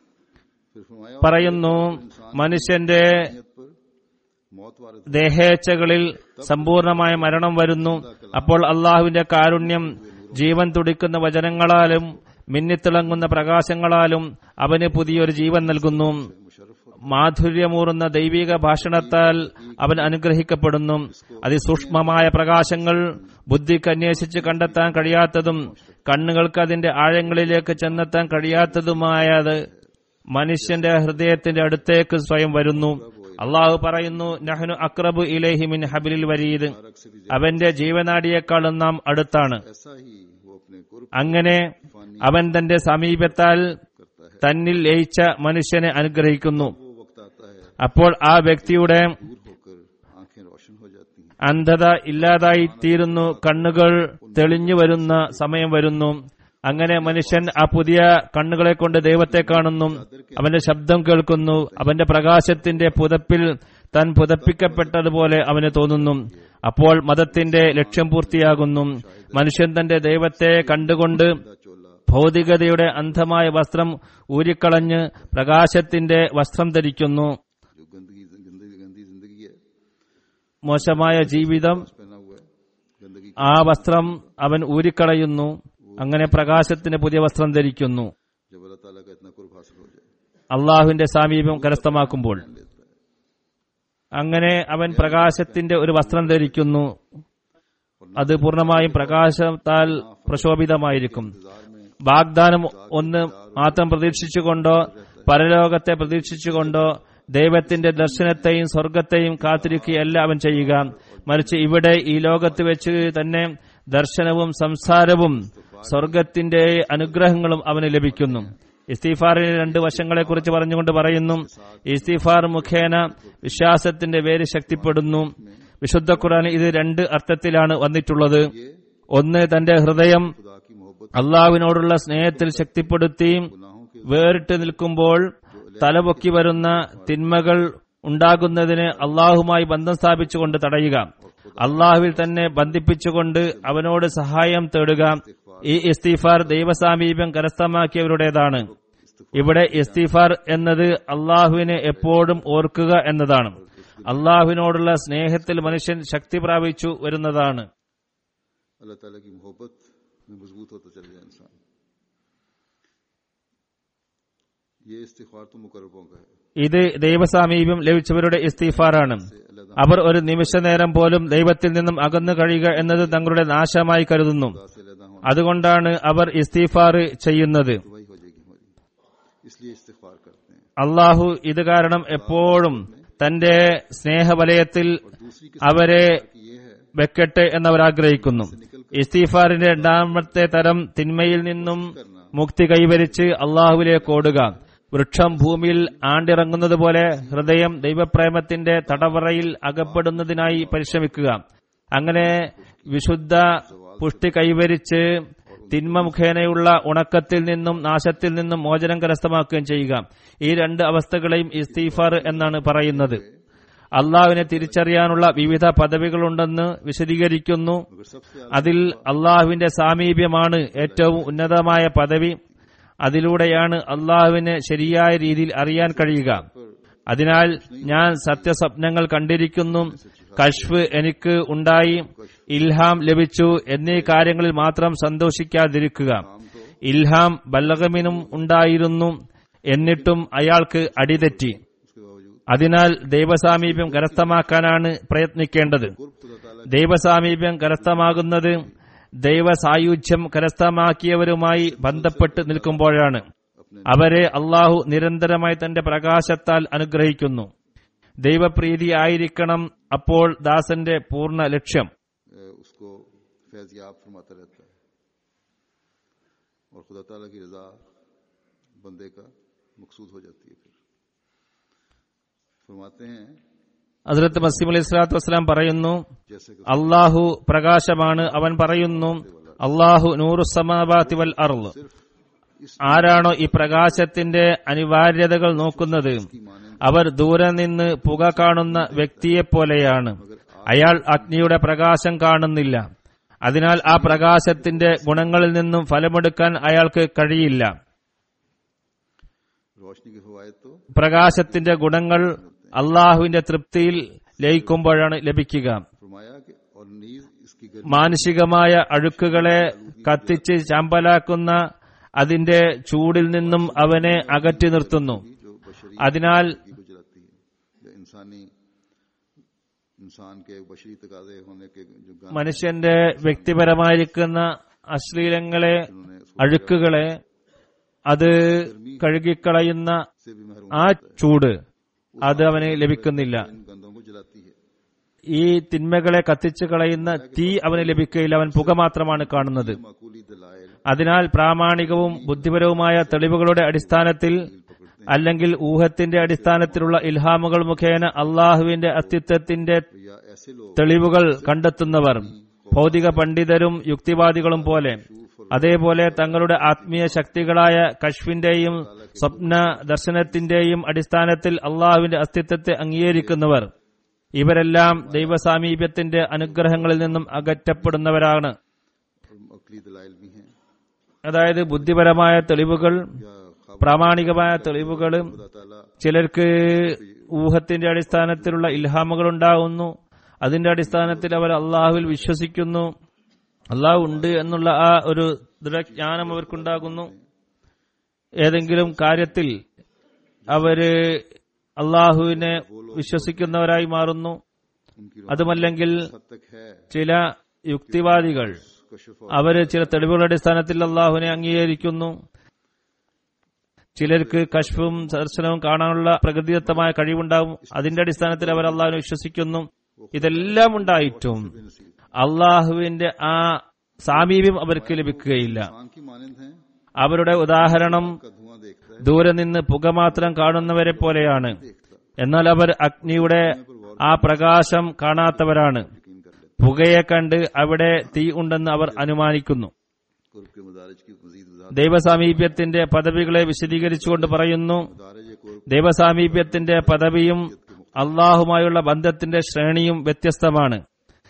फिर फरमाया പറയുന്നു മനുഷ്യന്റെ नियत पर मौत वारद ദേഹേച്ഛകളിൽ സമ്പൂർണമായ മരണം വരുന്നു അപ്പോൾ അള്ളാഹുവിന്റെ കാരുണ്യം ജീവൻ തുടിക്കുന്ന വചനങ്ങളാലും മിന്നിത്തിളങ്ങുന്ന പ്രകാശങ്ങളാലും അവന് പുതിയൊരു ജീവൻ നൽകുന്നു മാധുര്യമൂറുന്ന ദൈവിക ഭാഷണത്താൽ അവൻ അനുഗ്രഹിക്കപ്പെടുന്നു അതിസൂക്ഷ്മമായ പ്രകാശങ്ങൾ ബുദ്ധിക്ക് അന്വേഷിച്ച് കണ്ടെത്താൻ കഴിയാത്തതും കണ്ണുകൾക്ക് അതിന്റെ ആഴങ്ങളിലേക്ക് ചെന്നെത്താൻ കഴിയാത്തതുമായത് മനുഷ്യന്റെ ഹൃദയത്തിന്റെ അടുത്തേക്ക് സ്വയം വരുന്നു അള്ളാഹു പറയുന്നു നഹ്നു അക്രബു ഇലേഹി മിൻ ഹബിലിൽ വരീദ് അവന്റെ ജീവനാടിയേക്കാളും നാം അടുത്താണ് ऐसा ही वो अपने कुर्ब അങ്ങനെ അവൻ തന്റെ സമീപത്താൽ करता है തന്നിൽ ലയിച്ച മനുഷ്യനെ അനുഗ്രഹിക്കുന്നു वो वक्त आता है അപ്പോൾ ആ വ്യക്തിയുടെ दूर होकर आंखें रोशन हो जाती हैं അന്ധത ഇല്ലാതായി തീരുന്നു കണ്ണുകൾ തെളിഞ്ഞു വരുന്ന സമയം വരുന്നു അങ്ങനെ മനുഷ്യൻ ആ പുതിയ കണ്ണുകളെ കൊണ്ട് ദൈവത്തെ കാണുന്നു അവന്റെ ശബ്ദം കേൾക്കുന്നു അവന്റെ പ്രകാശത്തിന്റെ പുതപ്പിൽ താൻ പുതപ്പിക്കപ്പെട്ടതുപോലെ അവന് തോന്നുന്നു അപ്പോൾ മതത്തിന്റെ ലക്ഷ്യം പൂർത്തിയാകുന്നു മനുഷ്യൻ തന്റെ ദൈവത്തെ കണ്ടുകൊണ്ട് चोला ഭൗതികതയുടെ അന്ധമായ വസ്ത്രം ഊരിക്കളഞ്ഞ് പ്രകാശത്തിന്റെ വസ്ത്രം ധരിക്കുന്നു जो गंदगी गंदगी गंदी जिंदगी है മോശമായ ജീവിതം पहना हुआ है गंदगी ആ വസ്ത്രം അവൻ ഊരിക്കളയുന്നു അങ്ങനെ പ്രകാശത്തിന് പുതിയ വസ്ത്രം ധരിക്കുന്നു जब अल्लाह ताला का इतना कुर्ब हासिल हो जाए അള്ളാഹുവിന്റെ സാമീപ്യം കരസ്ഥമാക്കുമ്പോൾ लेता है അങ്ങനെ അവൻ പ്രകാശത്തിന്റെ ഒരു വസ്ത്രം ധരിക്കുന്നു അത് പൂർണ്ണമായും പ്രകാശത്താൽ പ്രശോഭിതമായിരിക്കും इंतजार में വാഗ്ദാനം ഒന്ന് മാത്രം പ്രതീക്ഷിച്ചുകൊണ്ടോ പരലോകത്തെ പ്രതീക്ഷിച്ചുകൊണ്ടോ ദൈവത്തിന്റെ ദർശനത്തെയും സ്വർഗത്തെയും കാത്തിരിക്കുകയല്ല അവൻ ചെയ്യുക മറിച്ച് ഇവിടെ ഈ ലോകത്ത് വെച്ച് തന്നെ ദർശനവും സംസാരവും സ്വർഗത്തിന്റെ അനുഗ്രഹങ്ങളും അവന് ലഭിക്കുന്നു ഇസ്തീഫാറിന്റെ രണ്ട് വശങ്ങളെക്കുറിച്ച് പറഞ്ഞുകൊണ്ട് പറയുന്നു ഇസ്തീഫാർ മുഖേന വിശ്വാസത്തിന്റെ വേര് ശക്തിപ്പെടുന്നു വിശുദ്ധ ഖുർആൻ ഇത് രണ്ട് അർത്ഥത്തിലാണ് വന്നിട്ടുള്ളത് ഒന്ന് തന്റെ ഹൃദയം खुदा की मोहब्बत അള്ളാഹുവിനോടുള്ള സ്നേഹത്തിൽ ശക്തിപ്പെടുത്തി गुनाहों के വേറിട്ട് നിൽക്കുമ്പോൾ തലപൊക്കി വരുന്ന തിന്മകൾ ഉണ്ടാകുന്നതിന് അള്ളാഹുമായി ബന്ധം സ്ഥാപിച്ചുകൊണ്ട് തടയുക അള്ളാഹുവിൽ തന്നെ ബന്ധിപ്പിച്ചുകൊണ്ട് അവനോട് സഹായം തേടുക ഈ ഇസ്തീഫാർ ദൈവസാമീപ്യം കരസ്ഥമാക്കിയവരുടേതാണ് ഇവിടെ ഇസ്തീഫാർ എന്നത് അള്ളാഹുവിനെ എപ്പോഴും ഓർക്കുക എന്നതാണ് അള്ളാഹുവിനോടുള്ള സ്നേഹത്തിൽ മനുഷ്യൻ ശക്തി പ്രാപിച്ചു വരുന്നതാണ് अल्लाह ताला की मोहब्बत में मजबूत होता चले जाए इंसान ये इस्तिखार तो मुकरबों का है ഇത് ദൈവസാമീപ്യം ലഭിച്ചവരുടെ ഇസ്തീഫാറാണ് അവർ ഒരു നിമിഷ നേരം പോലും ദൈവത്തിൽ നിന്നും അകന്നു കഴിയുക എന്നത് തങ്ങളുടെ നാശമായി കരുതുന്നു खुदा से लदा होना അതുകൊണ്ടാണ് അവർ ഇസ്തീഫാർ ചെയ്യുന്നത് वही हो जाएगी हमारी इसलिए इस्तिखार करते हैं അള്ളാഹു ഇത് കാരണം എപ്പോഴും തന്റെ സ്നേഹവലയത്തിൽ दूसरी അവരെ की ये है വെക്കട്ടെ എന്നവർ ആഗ്രഹിക്കുന്നു ഇസ്തീഫാറിന്റെ രണ്ടാമത്തെ തരം തിന്മയിൽ നിന്നും മുക്തി കൈവരിച്ച് അള്ളാഹുവിലേക്ക് ഓടുക വൃക്ഷം ഭൂമിയിൽ ആണ്ടിറങ്ങുന്നത് പോലെ ഹൃദയം ദൈവപ്രേമത്തിന്റെ തടവറയിൽ അകപ്പെടുന്നതിനായി പരിശ്രമിക്കുക അങ്ങനെ വിശുദ്ധ പുഷ്ടി കൈവരിച്ച് തിന്മ മുഖേനയുള്ള ഉണക്കത്തിൽ നിന്നും നാശത്തിൽ നിന്നും മോചനം കരസ്ഥമാക്കുകയും ചെയ്യുക ഈ രണ്ട് അവസ്ഥകളെയും ഇസ്തീഫാർ എന്നാണ് പറയുന്നത് അള്ളാഹുവിനെ തിരിച്ചറിയാനുള്ള വിവിധ പദവികളുണ്ടെന്ന് വിശദീകരിക്കുന്നു मगर सबसे അതിൽ അള്ളാഹുവിന്റെ സാമീപ്യമാണ് ഏറ്റവും ഉന്നതമായ പദവി അതിലൂടെയാണ് അള്ളാഹുവിനെ ശരിയായ രീതിയിൽ അറിയാൻ കഴിയുക അതിനാൽ ഞാൻ സത്യസ്വപ്നങ്ങൾ കണ്ടിരിക്കുന്നു കഷ്ഫ് എനിക്ക് ഉണ്ടായി ഇൽഹാം ലഭിച്ചു എന്നീ കാര്യങ്ങളിൽ മാത്രം സന്തോഷിക്കാതിരിക്കുക ഇൽഹാം ബല്ലഗമിനും ഉണ്ടായിരുന്നു എന്നിട്ടും അയാൾക്ക് അടിതെറ്റി उसके बावजूद അതിനാൽ ദൈവസാമീപ്യം കരസ്ഥമാക്കാനാണ് പ്രയത്നിക്കേണ്ടത് कुर्ब खुदा ताला ദൈവസാമീപ്യം കരസ്ഥമാകുന്നത് ദൈവസായുജ്യം കരസ്ഥമാക്കിയവരുമായി ബന്ധപ്പെട്ട് നിൽക്കുമ്പോഴാണ് അവരെ അള്ളാഹു നിരന്തരമായി തന്റെ പ്രകാശത്താൽ അനുഗ്രഹിക്കുന്നു ദൈവപ്രീതി ആയിരിക്കണം അപ്പോൾ ദാസന്റെ പൂർണ്ണ ലക്ഷ്യം अ, उसको फैज़याब फरमाता रहता है और खुदा ताला की रजा बंदे का मकसूद हो जाती है फिर फरमाते हैं ഹസ്രത്ത് മസീം അലൈഹി സ്വലാത്തു വസ്സലാം പറയുന്നു जैसे कि അള്ളാഹു പ്രകാശമാണ് അവൻ പറയുന്നു അള്ളാഹു നൂറു സമാവാതി വൽ അർള് सिर्फ इस ആരാണോ ഈ പ്രകാശത്തിന്റെ അനിവാര്യതകൾ നോക്കുന്നത് അവർ ദൂരെ നിന്ന് പുക കാണുന്ന വ്യക്തിയെപ്പോലെയാണ് അയാൾ അഗ്നിയുടെ പ്രകാശം കാണുന്നില്ല അതിനാൽ ആ പ്രകാശത്തിന്റെ ഗുണങ്ങളിൽ നിന്നും ഫലമെടുക്കാൻ അയാൾക്ക് കഴിയില്ല रोशनी की फवायद तो പ്രകാശത്തിന്റെ ഗുണങ്ങൾ അള്ളാഹുവിന്റെ തൃപ്തിയിൽ ലയിക്കുമ്പോഴാണ് ലഭിക്കുക फरमाया कि और नीज इसकी गर्मी മാനുഷികമായ അഴുക്കുകളെ കത്തിച്ച് ചാമ്പലാക്കുന്ന അതിന്റെ ചൂടിൽ നിന്നും അവനെ അകറ്റി നിർത്തുന്നു जो बशरी അതിനാൽ की को जलाती है या इंसानी इंसान के बशरी तकाजे होने के जो गान മനുഷ്യന്റെ വ്യക്തിപരമായിരിക്കുന്ന അശ്ലീലങ്ങളെ उन्होंने उसको അഴുക്കുകളെ അത് കഴുകിക്കളയുന്ന से भी महरूम ആ ചൂട് അത് അവന് ലഭിക്കുന്നില്ല इन गंदों को जलाती है ഈ തിന്മകളെ കത്തിച്ചു കളയുന്ന തീ അവന് ലഭിക്കുകയില്ല അവൻ പുക മാത്രമാണ് കാണുന്നത് माकूली दलाइल അതിനാൽ പ്രാമാണികവും ബുദ്ധിപരവുമായ തെളിവുകളുടെ അടിസ്ഥാനത്തിൽ അല്ലെങ്കിൽ ഊഹത്തിന്റെ അടിസ്ഥാനത്തിലുള്ള ഇൽഹാമുകൾ മുഖേന അള്ളാഹുവിന്റെ അസ്തിത്വത്തിന്റെ या ऐसे लोग തെളിവുകൾ കണ്ടെത്തുന്നവർ ഭൗതിക പണ്ഡിതരും യുക്തിവാദികളും പോലെ അതേപോലെ തങ്ങളുടെ ആത്മീയ ശക്തികളായ കഷ്ഫിന്റെയും സ്വപ്ന ദർശനത്തിന്റെയും അടിസ്ഥാനത്തിൽ അള്ളാഹുവിന്റെ അസ്തിത്വത്തെ അംഗീകരിക്കുന്നവർ ഇവരെല്ലാം ദൈവസാമീപ്യത്തിന്റെ അനുഗ്രഹങ്ങളിൽ നിന്നും അകറ്റപ്പെടുന്നവരാണ് अकली दलाइल भी हैं അതായത് ബുദ്ധിപരമായ തെളിവുകൾ या ख्वाब പ്രാമാണികമായ തെളിവുകൾ खुदा ताला ചിലർക്ക് ഊഹത്തിന്റെ അടിസ്ഥാനത്തിലുള്ള ഇൽഹാമുകൾ ഉണ്ടാകുന്നു അതിന്റെ അടിസ്ഥാനത്തിൽ അവർ അള്ളാഹുവിൽ വിശ്വസിക്കുന്നു അള്ളാഹു ഉണ്ട് എന്നുള്ള ആ ഒരു ദൃഢജ്ഞാനം അവർക്കുണ്ടാകുന്നു ഏതെങ്കിലും കാര്യത്തിൽ അവര് അള്ളാഹുവിനെ വിശ്വസിക്കുന്നവരായി മാറുന്നു उनकी അതുമല്ലെങ്കിൽ हद तक है ചില യുക്തിവാദികൾ कशफ അവര് ചില തെളിവുകളുടെ അടിസ്ഥാനത്തിൽ അള്ളാഹുവിനെ അംഗീകരിക്കുന്നു ചിലർക്ക് കശ്ഫും ദർശനവും കാണാനുള്ള പ്രകൃതിദത്തമായ കഴിവുണ്ടാവും അതിന്റെ അടിസ്ഥാനത്തിൽ അവർ അള്ളാഹുവിനെ വിശ്വസിക്കുന്നു ഇതെല്ലാം ഉണ്ടായിട്ടും അള്ളാഹുവിന്റെ ആ സാമീപ്യം അവർക്ക് ലഭിക്കുകയില്ല इंसान की मानंद हैं അവരുടെ ഉദാഹരണം का धुआं देखता है ദൂരെ നിന്ന് പുക മാത്രം കാണുന്നവരെ പോലെയാണ് എന്നാൽ അവർ അഗ്നിയുടെ ആ പ്രകാശം കാണാത്തവരാണ് यकीन कर लेते പുകയെ കണ്ട് അവിടെ തീ ഉണ്ടെന്ന് അവർ അനുമാനിക്കുന്നു कुर्ब के मदारज की मजीद वजाहत ദൈവസാമീപ്യത്തിന്റെ പദവികളെ വിശദീകരിച്ചുകൊണ്ട് പറയുന്നു मदारज कुर्ब ദൈവസാമീപ്യത്തിന്റെ പദവിയും അള്ളാഹുമായുള്ള ബന്ധത്തിന്റെ ശ്രേണിയും വ്യത്യസ്തമാണ്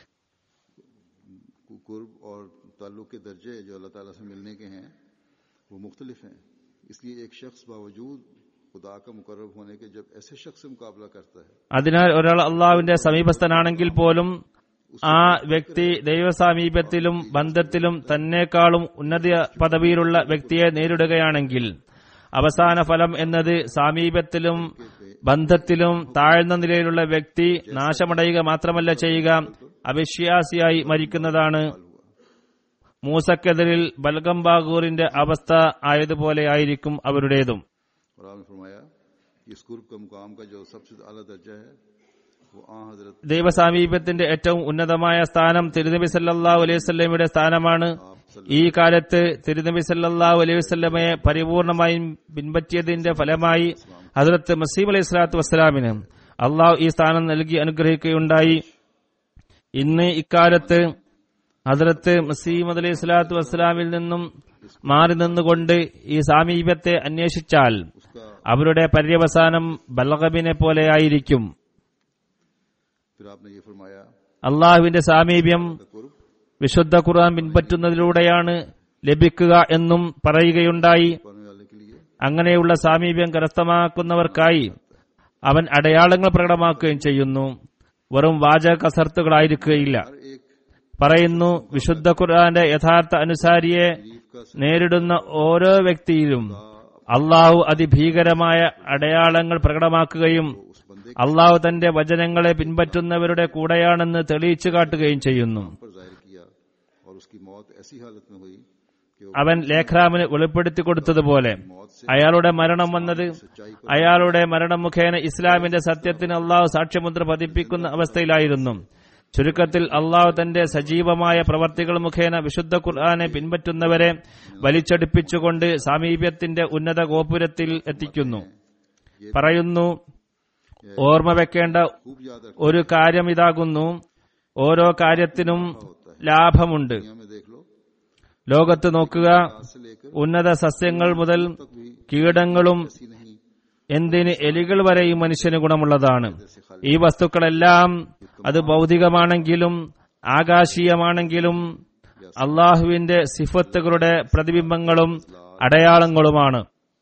कुर्ब और ताल्लुक के दर्जे जो अल्लाह ताला से मिलने के हैं वो मुख्तलिफ हैं इसलिए एक शख्स बावजूद खुदा का मुकर्रब होने के जब ऐसे शख्स से मुकाबला करता है അതിനാൽ ഒരാൾ അള്ളാഹുവിന്റെ സമീപസ്ഥനാണെങ്കിൽ പോലും ആ വ്യക്തി ദൈവസാമീപ്യത്തിലും ബന്ധത്തിലും തന്നെക്കാളും ഉന്നത പദവിയിലുള്ള വ്യക്തിയെ നേരിടുകയാണെങ്കിൽ അവസാന ഫലം എന്നത് സാമീപ്യത്തിലും ബന്ധത്തിലും താഴ്ന്ന നിലയിലുള്ള വ്യക്തി നാശമടയുക മാത്രമല്ല ചെയ്യുക അവിശ്വാസിയായി മരിക്കുന്നതാണ് മൂസക്കെതിരിൽ ബൽഗം ബാഗൂറിന്റെ അവസ്ഥ ആയതുപോലെയായിരിക്കും അവരുടേതും और आपने फरमाया कि इस कुर्ब का मुकाम का जो सबसे अला दर्जा है वो आ हजरत ദൈവസാമീപ്യത്തിന്റെ ഏറ്റവും ഉന്നതമായ സ്ഥാനം തിരുനബി സല്ലല്ലാഹു അലൈഹി വസല്ലമയുടെ സ്ഥാനമാണ് ഈ കാലത്ത് തിരുനബി സല്ലല്ലാഹു അലൈഹി വസല്ലമയെ പരിപൂർണമായും പിൻപറ്റിയതിന്റെ ഫലമായി ഹസ്രത്ത് മസീം അലൈഹി സ്വലാത്തു വസ്സലാമിന് അള്ളാഹു ഈ സ്ഥാനം നൽകി അനുഗ്രഹിക്കുകയുണ്ടായി ഇന്ന് ഇക്കാലത്ത് ഹസ്രത്ത് മസീമദ് അലൈഹി സ്വലാത്തു വസ്സലാമിൽ നിന്നും മാറി നിന്നുകൊണ്ട് ഈ സാമീപ്യത്തെ അന്വേഷിച്ചാൽ അവരുടെ പര്യവസാനം ബലഗബിനെ പോലെയായിരിക്കും फिर आपने ये फरमाया അള്ളാഹുവിന്റെ സാമീപ്യം का कुर्ब വിശുദ്ധ ഖുർആൻ പിൻപറ്റുന്നതിലൂടെയാണ് ലഭിക്കുക എന്നും പറയുകയുണ്ടായി पाने वाले के लिए അങ്ങനെയുള്ള സാമീപ്യം കരസ്ഥമാക്കുന്നവർക്കായി അവൻ അടയാളങ്ങൾ പ്രകടമാക്കുകയും ചെയ്യുന്നു വെറും വാചക കസർത്തുകളായിരിക്കുകയില്ല हर एक പറയുന്നു വിശുദ്ധ ഖുർആന്റെ യഥാർത്ഥ അനുസാരിയെ നേരിടുന്ന ഓരോ വ്യക്തിയിലും അള്ളാഹു അതിഭീകരമായ അടയാളങ്ങൾ പ്രകടമാക്കുകയും उस बंदे അള്ളാഹു തന്റെ വചനങ്ങളെ പിൻപറ്റുന്നവരുടെ കൂടെയാണെന്ന് തെളിയിച്ചു കാട്ടുകയും ചെയ്യുന്നു पर जाहिर किया और उसकी मौत ऐसी हालत में हुई അവൻ ലേഖ്രാമിന് വെളിപ്പെടുത്തി കൊടുത്തതുപോലെ അയാളുടെ മരണം വന്നത് അയാളുടെ മരണം മുഖേന ഇസ്ലാമിന്റെ സത്യത്തിന് അള്ളാഹു സാക്ഷ്യമുദ്ര പതിപ്പിക്കുന്ന അവസ്ഥയിലായിരുന്നു ചുരുക്കത്തിൽ അള്ളാഹു തന്റെ സജീവമായ പ്രവർത്തികൾ മുഖേന വിശുദ്ധ ഖുർആനെ പിൻപറ്റുന്നവരെ വലിച്ചടിപ്പിച്ചുകൊണ്ട് സാമീപ്യത്തിന്റെ ഉന്നത ഗോപുരത്തിൽ എത്തിക്കുന്നു പറയുന്നു ഓർമ്മ വെക്കേണ്ട खूब याद रख ഒരു കാര്യം ഇതാകുന്നു ഓരോ കാര്യത്തിനും ലാഭമുണ്ട് दुनिया में देख लो ലോകത്ത് നോക്കുക आज से लेकर ഉന്നത സസ്യങ്ങൾ മുതൽ तक भी കീടങ്ങളും ऐसी नहीं എന്തിന് എലികൾ വരെയും മനുഷ്യന് ഗുണമുള്ളതാണ് ഈ വസ്തുക്കളെല്ലാം അത് ഭൗതികമാണെങ്കിലും ആകാശീയമാണെങ്കിലും അള്ളാഹുവിന്റെ സിഫത്തുകളുടെ പ്രതിബിംബങ്ങളും അടയാളങ്ങളുമാണ്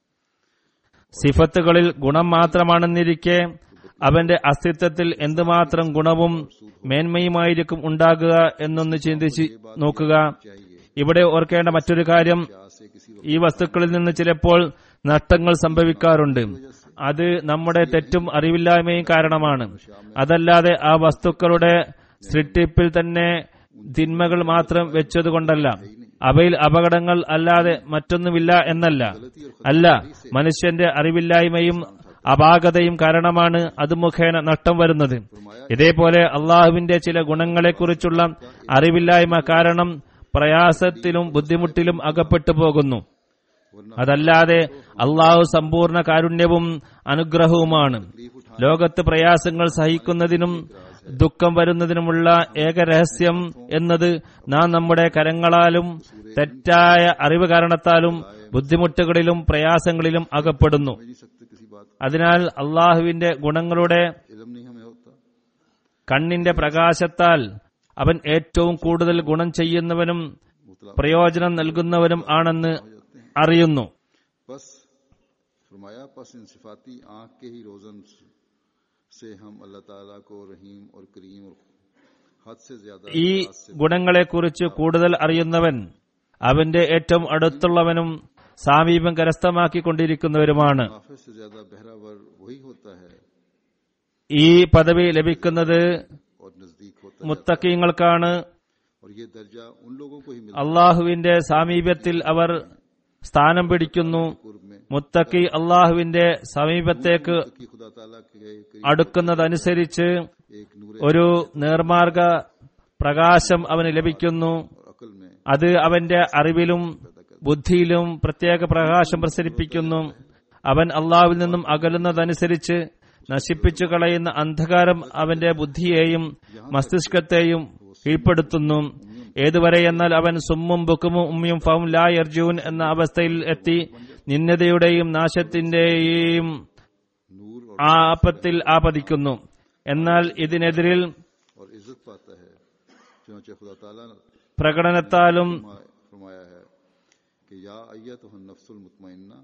സിഫത്തുകളിൽ ഗുണം മാത്രമാണെന്നിരിക്കെ അവന്റെ അസ്തിത്വത്തിൽ എന്തുമാത്രം ഗുണവും മേന്മയുമായിരിക്കും ഉണ്ടാകുക എന്നൊന്ന് ചിന്തിച്ച് നോക്കുക ഇവിടെ ഓർക്കേണ്ട മറ്റൊരു കാര്യം आज से किसी ഈ വസ്തുക്കളിൽ നിന്ന് ചിലപ്പോൾ നഷ്ടങ്ങൾ സംഭവിക്കാറുണ്ട് അത് നമ്മുടെ തെറ്റും അറിവില്ലായ്മയും കാരണമാണ് അതല്ലാതെ ആ വസ്തുക്കളുടെ സൃഷ്ടിപ്പിൽ തന്നെ തിന്മകൾ മാത്രം വെച്ചതുകൊണ്ടല്ല അവയിൽ അപകടങ്ങൾ അല്ലാതെ മറ്റൊന്നുമില്ല എന്നല്ല അല്ല മനുഷ്യന്റെ അറിവില്ലായ്മയും അപാകതയും കാരണമാണ് അത് മുഖേന നഷ്ടം വരുന്നത് ഇതേപോലെ അള്ളാഹുവിന്റെ ചില ഗുണങ്ങളെക്കുറിച്ചുള്ള അറിവില്ലായ്മ കാരണം പ്രയാസത്തിലും ബുദ്ധിമുട്ടിലും അകപ്പെട്ടു പോകുന്നു അതല്ലാതെ അള്ളാഹു സമ്പൂർണ്ണ കാരുണ്യവും അനുഗ്രഹവുമാണ് ലോകത്ത് പ്രയാസങ്ങൾ സഹിക്കുന്നതിനും ദുഃഖം വരുന്നതിനുമുള്ള ഏക രഹസ്യം എന്നത് നാം നമ്മുടെ കരങ്ങളാലും തെറ്റായ അറിവ് കാരണത്താലും ബുദ്ധിമുട്ടുകളിലും പ്രയാസങ്ങളിലും അകപ്പെടുന്നു नहीं सकते किसी बात അതിനാൽ അള്ളാഹുവിന്റെ ഗുണങ്ങളുടെ इल्म नहीं हमें होता കണ്ണിന്റെ പ്രകാശത്താൽ അവൻ ഏറ്റവും കൂടുതൽ ഗുണം ചെയ്യുന്നവനും പ്രയോജനം നൽകുന്നവനും ആണെന്ന് അറിയുന്നു बस फरमाया बस इन सिफाती आंख के ही रोजन से हम अल्लाह ताला को रहीम और करीम और हद से ज्यादा ഈ ഗുണങ്ങളെക്കുറിച്ച് കൂടുതൽ അറിയുന്നവൻ അവന്റെ ഏറ്റവും അടുത്തുള്ളവനും സാമീപ്യം കരസ്ഥമാക്കിക്കൊണ്ടിരിക്കുന്നവരുമാണ് हाफिज से ज्यादा बहरावर वही होता है ഈ പദവി ലഭിക്കുന്നത് और नजदीक होता है മുത്തക്കീങ്ങൾക്കാണ് और ये दर्जा उन लोगों को ही मिलता അള്ളാഹുവിന്റെ സാമീപ്യത്തിൽ അവർ സ്ഥാനം പിടിക്കുന്നു है कुर्ब में മുത്തക്കി അള്ളാഹുവിന്റെ സമീപത്തേക്ക് कि खुदा ताला के करीब അടുക്കുന്നതനുസരിച്ച് एक नूर ഒരു നേർമാർഗ പ്രകാശം അവന് ലഭിക്കുന്നു और अकल में അത് അവന്റെ അറിവിലും ബുദ്ധിയിലും പ്രത്യേക പ്രകാശം പ്രസരിപ്പിക്കുന്നു അവൻ അള്ളാഹുവിൽ നിന്നും അകലുന്നതനുസരിച്ച് നശിപ്പിച്ചു കളയുന്ന അന്ധകാരം അവന്റെ ബുദ്ധിയെയും മസ്തിഷ്കത്തെയും കീഴ്പ്പെടുത്തുന്നു ഏതുവരെ എന്നാൽ അവൻ സുമ്മും ബുക്കുമും ഉമ്മിയും ഫവും ലാ യർജൂൻ എന്ന അവസ്ഥയിൽ എത്തി നിന്ദതയുടെയും നാശത്തിന്റെയും नूर और, ആപത്തിൽ ആപതിക്കുന്നു എന്നാൽ ഇതിനെതിരിൽ और इज्जत पाता है चुनाचे खुदा ताला ने പ്രകടനത്താലും फरमा- फरमाया है कि या अय्यत नफ्सुल मुतमइन्ना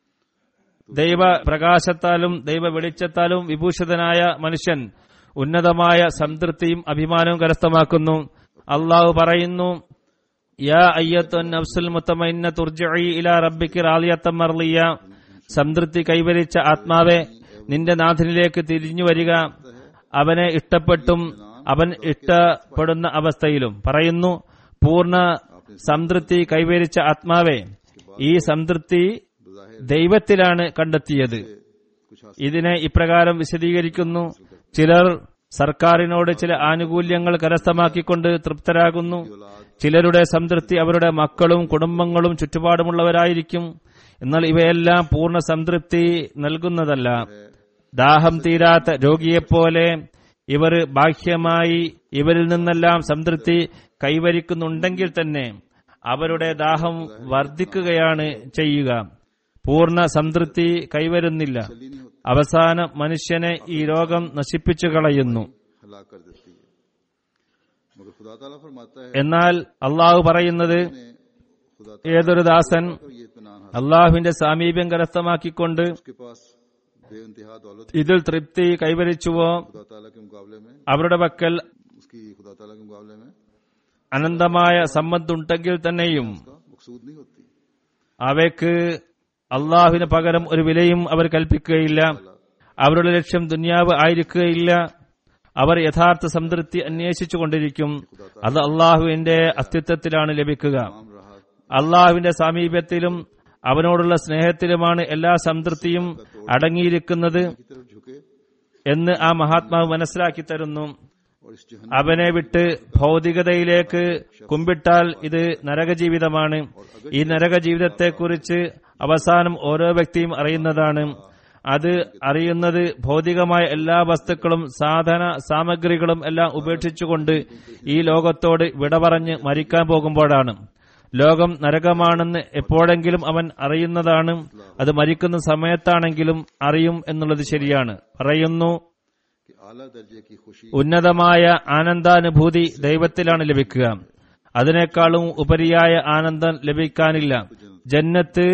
ദൈവ പ്രകാശത്താലും ദൈവ വെളിച്ചത്താലും വിഭൂഷിതനായ മനുഷ്യൻ ഉന്നതമായ സംതൃപ്തിയും അഭിമാനവും കരസ്ഥമാക്കുന്നു അള്ളാഹു പറയുന്നു യാ അയ്യത്തു നഫ്സുൽ മുത്തമൈന്ന തുർജഇ ഇലാ റബ്ബിക്ക് റാളിയത്തം മർലിയ സംതൃപ്തി കൈവരിച്ച ആത്മാവെ നിന്റെ നാഥനിലേക്ക് തിരിഞ്ഞു വരിക അവനെ ഇഷ്ടപ്പെട്ടും അവൻ ഇഷ്ടപ്പെടുന്ന അവസ്ഥയിലും പറയുന്നു പൂർണ്ണ സംതൃപ്തി കൈവരിച്ച ആത്മാവെ ഈ സംതൃപ്തി ദൈവത്തിലാണ് കണ്ടെത്തിയത് कुछ हासिल ഇതിനെ ഇപ്രകാരം വിശദീകരിക്കുന്നു ചിലർ സർക്കാരിനോട് ചില ആനുകൂല്യങ്ങൾ കരസ്ഥമാക്കിക്കൊണ്ട് തൃപ്തരാകുന്നു ചിലരുടെ സംതൃപ്തി അവരുടെ മക്കളും കുടുംബങ്ങളും ചുറ്റുപാടുമുള്ളവരായിരിക്കും എന്നാൽ ഇവയെല്ലാം പൂർണ്ണ സംതൃപ്തി നൽകുന്നതല്ല ദാഹം തീരാത്ത രോഗിയെപ്പോലെ ഇവർ ബാഹ്യമായി ഇവരിൽ നിന്നെല്ലാം സംതൃപ്തി കൈവരിക്കുന്നുണ്ടെങ്കിൽ തന്നെ അവരുടെ ദാഹം വർദ്ധിക്കുകയാണ് ചെയ്യുക പൂർണ്ണ സംതൃപ്തി കൈവരുന്നില്ല അവസാനം മനുഷ്യനെ ഈ രോഗം നശിപ്പിച്ചു കളയുന്നു हलाक कर देती है मगर खुदा ताला फरमाता है എന്നാൽ അള്ളാഹു പറയുന്നത് ने खुदा ഏതൊരു ദാസൻ ताला ये इत्मीनान हासिल അള്ളാഹുവിന്റെ സാമീപ്യം കരസ്ഥമാക്കിക്കൊണ്ട് उसके पास बेइंतहा दौलत ഇതിൽ തൃപ്തി കൈവരിച്ചുവോ खुदा ताला के मुकाबले में അവരുടെ പക്കൽ उसकी खुदा ताला के मुकाबले में അനന്തമായ സമ്മത്തുണ്ടെങ്കിൽ തന്നെയും उसका मकसूद नहीं होती അവയ്ക്ക് അള്ളാഹുവിന് പകരം ഒരു വിലയും അവർ കൽപ്പിക്കുകയില്ല അവരുടെ ലക്ഷ്യം ദുന്യാവ് ആയിരിക്കുകയില്ല അവർ യഥാർത്ഥ സംതൃപ്തി അന്വേഷിച്ചു കൊണ്ടിരിക്കും അത് അള്ളാഹുവിന്റെ അസ്തിത്വത്തിലാണ് ലഭിക്കുക आम राहत അള്ളാഹുവിന്റെ സാമീപ്യത്തിലും അവനോടുള്ള സ്നേഹത്തിലുമാണ് എല്ലാ സംതൃപ്തിയും അടങ്ങിയിരിക്കുന്നത് की तरफ झुके എന്ന് ആ മഹാത്മാവ് മനസ്സിലാക്കി തരുന്നു और इस जहन അവനെ വിട്ട് ഭൗതികതയിലേക്ക് കുമ്പിട്ടാൽ ഇത് നരകജീവിതമാണ് ഈ നരകജീവിതത്തെക്കുറിച്ച് അവസാനം ഓരോ വ്യക്തിയും അറിയുന്നതാണ് അത് അറിയുന്നത് ഭൗതികമായ എല്ലാ വസ്തുക്കളും സാധന സാമഗ്രികളും എല്ലാം ഉപേക്ഷിച്ചുകൊണ്ട് ഈ ലോകത്തോട് വിട പറഞ്ഞ് മരിക്കാൻ പോകുമ്പോഴാണ് ലോകം നരകമാണെന്ന് എപ്പോഴെങ്കിലും അവൻ അറിയുന്നതാണ് അത് മരിക്കുന്ന സമയത്താണെങ്കിലും അറിയും എന്നുള്ളത് ശരിയാണ് പറയുന്നു कि आला दर्जे की खुशी ഉന്നതമായ ആനന്ദാനുഭൂതി ദൈവത്തിലാണ് ലഭിക്കുക അതിനേക്കാളും ഉപരിയായ ആനന്ദം ലഭിക്കാനില്ല ജന്നത്ത്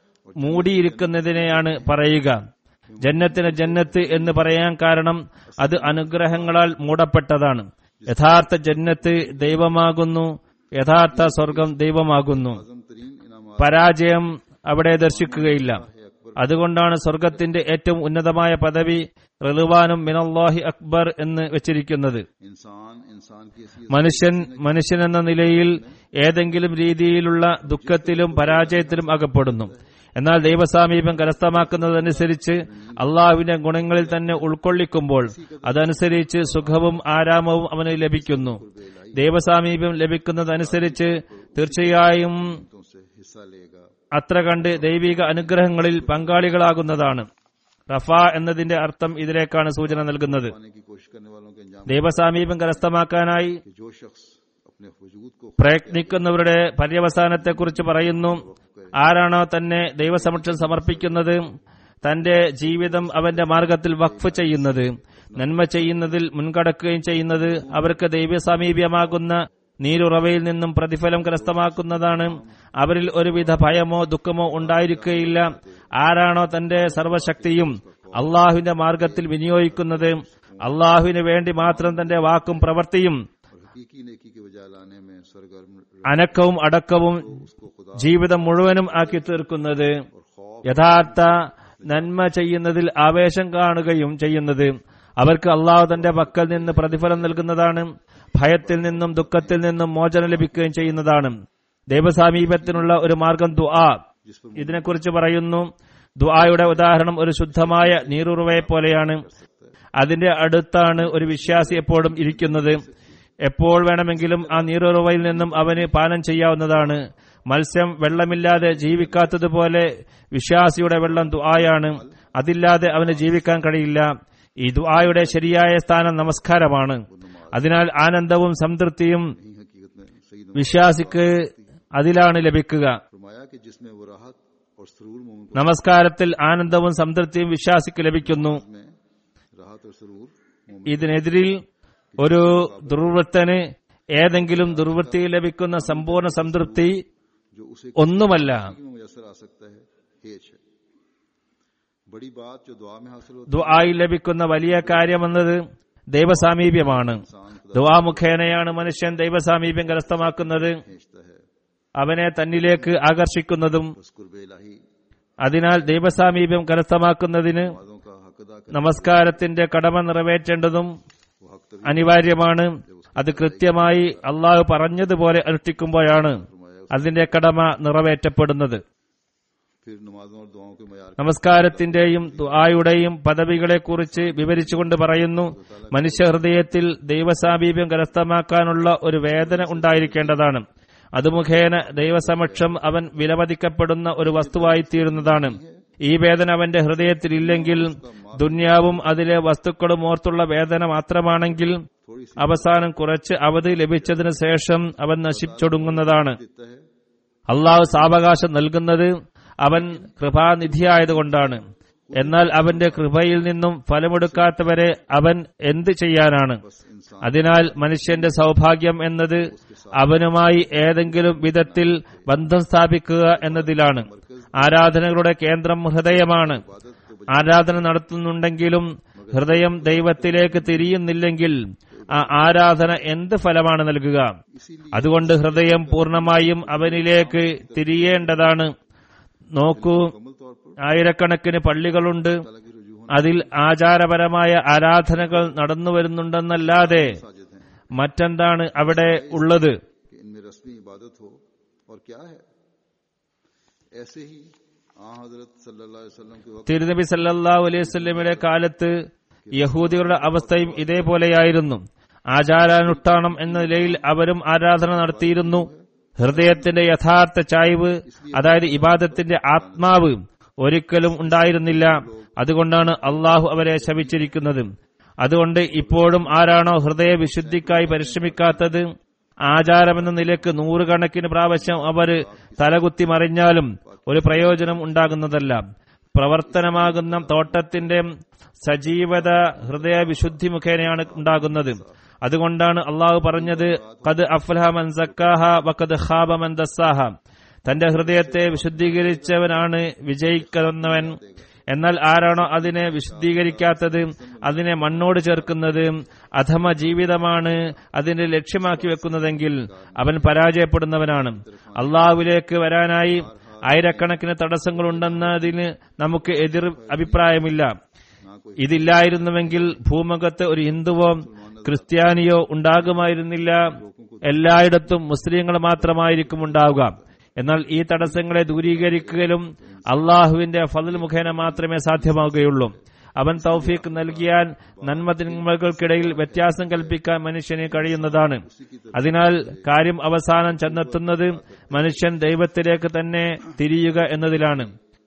മൂടിയിരിക്കുന്നതിനെയാണ് പറയുക ജന്നത്തിന് ജന്നത്ത് എന്ന് പറയാൻ കാരണം അത് അനുഗ്രഹങ്ങളാൽ മൂടപ്പെട്ടതാണ് യഥാർത്ഥ ജന്നത്ത് ദൈവമാകുന്നു യഥാർത്ഥ സ്വർഗം ദൈവമാകുന്നു आजम तरीन इनाम പരാജയം അവിടെ ദർശിക്കുകയില്ല അതുകൊണ്ടാണ് സ്വർഗത്തിന്റെ ഏറ്റവും ഉന്നതമായ പദവി റലുവാനും മിനല്ലാഹി അക്ബർ എന്ന് വെച്ചിരിക്കുന്നത് इंसान इंसान की हैसियत മനുഷ്യൻ മനുഷ്യൻ എന്ന നിലയിൽ ഏതെങ്കിലും രീതിയിലുള്ള ദുഃഖത്തിലും പരാജയത്തിലും അകപ്പെടുന്നു എന്നാൽ ദൈവസാമീപം കരസ്ഥമാക്കുന്നതനുസരിച്ച് അള്ളാഹുവിന്റെ ഗുണങ്ങളിൽ തന്നെ ഉൾക്കൊള്ളിക്കുമ്പോൾ അതനുസരിച്ച് സുഖവും ആരാമവും അവന് ലഭിക്കുന്നു ദൈവസാമീപ്യം ലഭിക്കുന്നതനുസരിച്ച് തീർച്ചയായും से हिस्सा लेगा അത്ര കണ്ട് ദൈവിക അനുഗ്രഹങ്ങളിൽ പങ്കാളികളാകുന്നതാണ് റഫ എന്നതിന്റെ അർത്ഥം ഇതിലേക്കാണ് സൂചന നൽകുന്നത് पाने की कोशिश करने वालों के अंजाम ദൈവസാമീപ്യം കരസ്ഥമാക്കാനായി कि जो शख्स अपने वजूद को പ്രയത്നിക്കുന്നവരുടെ പര്യവസാനത്തെക്കുറിച്ച് പറയുന്നു ആരാണോ തന്നെ ദൈവസമക്ഷം സമർപ്പിക്കുന്നത് തന്റെ ജീവിതം അവന്റെ മാർഗത്തിൽ വഖഫ് ചെയ്യുന്നത് നന്മ ചെയ്യുന്നതിൽ മുൻകടക്കുകയും ചെയ്യുന്നത് അവർക്ക് ദൈവസാമീപ്യമാകുന്ന നീരുറവയിൽ നിന്നും പ്രതിഫലം കരസ്ഥമാക്കുന്നതാണ് അവരിൽ ഒരുവിധ ഭയമോ ദുഃഖമോ ഉണ്ടായിരിക്കുകയില്ല ആരാണോ തന്റെ സർവശക്തിയും അള്ളാഹുവിന്റെ മാർഗത്തിൽ വിനിയോഗിക്കുന്നത് അള്ളാഹുവിന് വേണ്ടി മാത്രം തന്റെ വാക്കും പ്രവൃത്തിയും और हकीकी नेकी के बजाय लाने में सरगर्म അനക്കവും അടക്കവും उसको खुदा ജീവിതം മുഴുവനും ആക്കി തീർക്കുന്നത് और खौफ യഥാർത്ഥ നന്മ ചെയ്യുന്നതിൽ ആവേശം കാണുകയും ചെയ്യുന്നത് അവർക്ക് അള്ളാഹു തന്റെ പക്കൽ നിന്ന് പ്രതിഫലം നൽകുന്നതാണ് ഭയത്തിൽ നിന്നും ദുഃഖത്തിൽ നിന്നും മോചനം ലഭിക്കുകയും ചെയ്യുന്നതാണ് ദൈവസാമീപത്തിനുള്ള ഒരു മാർഗം ദുആ जिस पर ഇതിനെക്കുറിച്ച് പറയുന്നു ദുആയുടെ ഉദാഹരണം ഒരു ശുദ്ധമായ നീറുറവയെ പോലെയാണ് അതിന്റെ അടുത്താണ് ഒരു വിശ്വാസി എപ്പോഴും ഇരിക്കുന്നത് എപ്പോൾ വേണമെങ്കിലും ആ നീറുറവയിൽ നിന്നും അവന് പാനം ചെയ്യാവുന്നതാണ് മത്സ്യം വെള്ളമില്ലാതെ ജീവിക്കാത്തതുപോലെ വിശ്വാസിയുടെ വെള്ളം ദുആയാണ് അതില്ലാതെ അവന് ജീവിക്കാൻ കഴിയില്ല ഈ ദുആയുടെ ശരിയായ സ്ഥാനം നമസ്കാരമാണ് അതിനാൽ ആനന്ദവും സംതൃപ്തിയും ही हकीकत में सही വിശ്വാസിക്ക് അതിലാണ് ലഭിക്കുക फरमाया कि जिसमें वो राहत और सरूर मोमिन को നമസ്കാരത്തിൽ ആനന്ദവും സംതൃപ്തിയും വിശ്വാസിക്ക് ലഭിക്കുന്നു में राहत और सरूर मोमिन ഇതിനെതിരിൽ ഒരു ദുർവൃത്തന് ഏതെങ്കിലും ദുർവൃത്തിയിൽ ലഭിക്കുന്ന സമ്പൂർണ്ണ സംതൃപ്തി जो उसे ഒന്നുമല്ല में मुयसर आ सकता है हेच है बड़ी बात जो दुआ में हासिल होती ദുആയിൽ ലഭിക്കുന്ന വലിയ കാര്യമെന്നത് ദൈവസാമീപ്യമാണ് इंसान खुदा ദുആ മുഖേനയാണ് മനുഷ്യൻ ദൈവസാമീപ്യം കരസ്ഥമാക്കുന്നത് खींचता है അവനെ തന്നിലേക്ക് ആകർഷിക്കുന്നതും बस कुर्ब इलाही അതിനാൽ ദൈവസാമീപ്യം കരസ്ഥമാക്കുന്നതിന് वादों का हक अदा कर നമസ്കാരത്തിന്റെ കടമ നിറവേറ്റേണ്ടതും वो हक तभी അനിവാര്യമാണ് അത് കൃത്യമായി അള്ളാഹു പറഞ്ഞതുപോലെ അനുഷ്ഠിക്കുമ്പോഴാണ് അതിന്റെ കടമ നിറവേറ്റപ്പെടുന്നത് फिर नमाजों और दुआओं के मैार നമസ്കാരത്തിന്റെയും ദുആയുടെയും പദവികളെക്കുറിച്ച് വിവരിച്ചുകൊണ്ട് പറയുന്നു മനുഷ്യഹൃദയത്തിൽ ദൈവസാമീപ്യം കരസ്ഥമാക്കാനുള്ള ഒരു വേദന ഉണ്ടായിരിക്കേണ്ടതാണ് അത് മുഖേന ദൈവസമക്ഷം അവൻ വിലമതിക്കപ്പെടുന്ന ഒരു വസ്തുവായി തീരുന്നതാണ് ഈ വേദന അവന്റെ ഹൃദയത്തിൽ ഇല്ലെങ്കിൽ ദുന്യാവും അതിലെ വസ്തുക്കളും ഓർത്തുള്ള വേദന മാത്രമാണെങ്കിൽ थोड़ी सी അവസാനം കുറച്ച് അവധി ലഭിച്ചതിനു ശേഷം അവൻ നശിച്ചൊടുങ്ങുന്നതാണ് देता है അള്ളാഹു സാവകാശം നൽകുന്നത് അവൻ കൃപാനിധിയായതുകൊണ്ടാണ് എന്നാൽ അവന്റെ കൃപയിൽ നിന്നും ഫലമെടുക്കാത്തവരെ അവൻ എന്ത് ചെയ്യാനാണ് बस इंसान അതിനാൽ മനുഷ്യന്റെ സൗഭാഗ്യം എന്നത് അവനുമായി ഏതെങ്കിലും വിധത്തിൽ ബന്ധം സ്ഥാപിക്കുക എന്നതിലാണ് ആരാധനകളുടെ കേന്ദ്രം ഹൃദയമാണ് ആരാധന നടത്തുന്നുണ്ടെങ്കിലും ഹൃദയം ദൈവത്തിലേക്ക് തിരിയുന്നില്ലെങ്കിൽ ആ ആരാധന എന്ത് ഫലമാണ് നൽകുക അതുകൊണ്ട് ഹൃദയം പൂർണ്ണമായും അവനിലേക്ക് തിരിയേണ്ടതാണ് നോക്കൂ मुकम्मल तौर पर ആയിരക്കണക്കിന് പള്ളികളുണ്ട് हालांकि रुजू होने അതിൽ ആചാരപരമായ ആരാധനകൾ നടന്നു വരുന്നുണ്ടെന്നല്ലാതെ साजिद हैं മറ്റെന്താണ് അവിടെ ഉള്ളത് कि इनमें रस्मी इबादत हो और क्या है ऐसे ही आ हजरत सल्लल्लाहु अलैहि वसल्लम के वक्त തിരുനബി സല്ലല്ലാഹു അലൈഹി വസല്ലമയുടെ കാലത്ത് യഹൂദികളുടെ അവസ്ഥയും ഇതേപോലെയായിരുന്നു ആചാരാനുഷ്ഠാനം എന്ന നിലയിൽ അവരും ആരാധന നടത്തിയിരുന്നു ഹൃദയത്തിന്റെ യഥാർത്ഥ ചായ്വ് അതായത് ഇബാദത്തിന്റെ ആത്മാവ് ഒരിക്കലും ഉണ്ടായിരുന്നില്ല അതുകൊണ്ടാണ് അള്ളാഹു അവരെ ശപിച്ചിരിക്കുന്നത് അതുകൊണ്ട് ഇപ്പോഴും ആരാണോ ഹൃദയ വിശുദ്ധിക്കായി പരിശ്രമിക്കാത്തത് ആചാരമെന്ന നിലയ്ക്ക് നൂറുകണക്കിന് പ്രാവശ്യം അവർ തലകുത്തി മറിഞ്ഞാലും ഒരു പ്രയോജനം ഉണ്ടാകുന്നതല്ല പ്രവർത്തനമാകുന്ന തോട്ടത്തിന്റെ സജീവത ഹൃദയ വിശുദ്ധി മുഖേനയാണ് ഉണ്ടാകുന്നത് അതുകൊണ്ടാണ് അള്ളാഹു പറഞ്ഞത് കത് അഫ്ലഹ മൻ സക്കാഹ വക്കത് ഖാബ മൻ ദസ്സാഹ തന്റെ ഹൃദയത്തെ വിശുദ്ധീകരിച്ചവനാണ് വിജയിക്കുന്നവൻ എന്നാൽ ആരാണോ അതിനെ വിശുദ്ധീകരിക്കാത്തത് അതിനെ മണ്ണോട് ചേർക്കുന്നത് അധമ ജീവിതമാണ് അതിനെ ലക്ഷ്യമാക്കി വെക്കുന്നതെങ്കിൽ അവൻ പരാജയപ്പെടുന്നവനാണ് അള്ളാഹുവിലേക്ക് വരാനായി ആയിരക്കണക്കിന് തടസ്സങ്ങളുണ്ടെന്നതിന് നമുക്ക് എതിർ അഭിപ്രായമില്ല ഇതില്ലായിരുന്നുവെങ്കിൽ ഭൂമുഖത്ത് ഒരു ഹിന്ദുവോ ക്രിസ്ത്യാനിയോ ഉണ്ടാകുമായിരുന്നില്ല എല്ലായിടത്തും മുസ്ലിങ്ങൾ മാത്രമായിരിക്കും ഉണ്ടാവുക എന്നാൽ ഈ തടസ്സങ്ങളെ ദൂരീകരിക്കലും അള്ളാഹുവിന്റെ ഫതിൽ മുഖേന മാത്രമേ സാധ്യമാവുകയുള്ളൂ അവൻ തൗഫീഖ് നൽകിയാൽ നന്മതിന്മകൾക്കിടയിൽ വ്യത്യാസം കൽപ്പിക്കാൻ മനുഷ്യന് കഴിയുന്നതാണ് അതിനാൽ കാര്യം അവസാനം ചെന്നെത്തുന്നത് മനുഷ്യൻ ദൈവത്തിലേക്ക് തന്നെ തിരിയുക എന്നതിലാണ്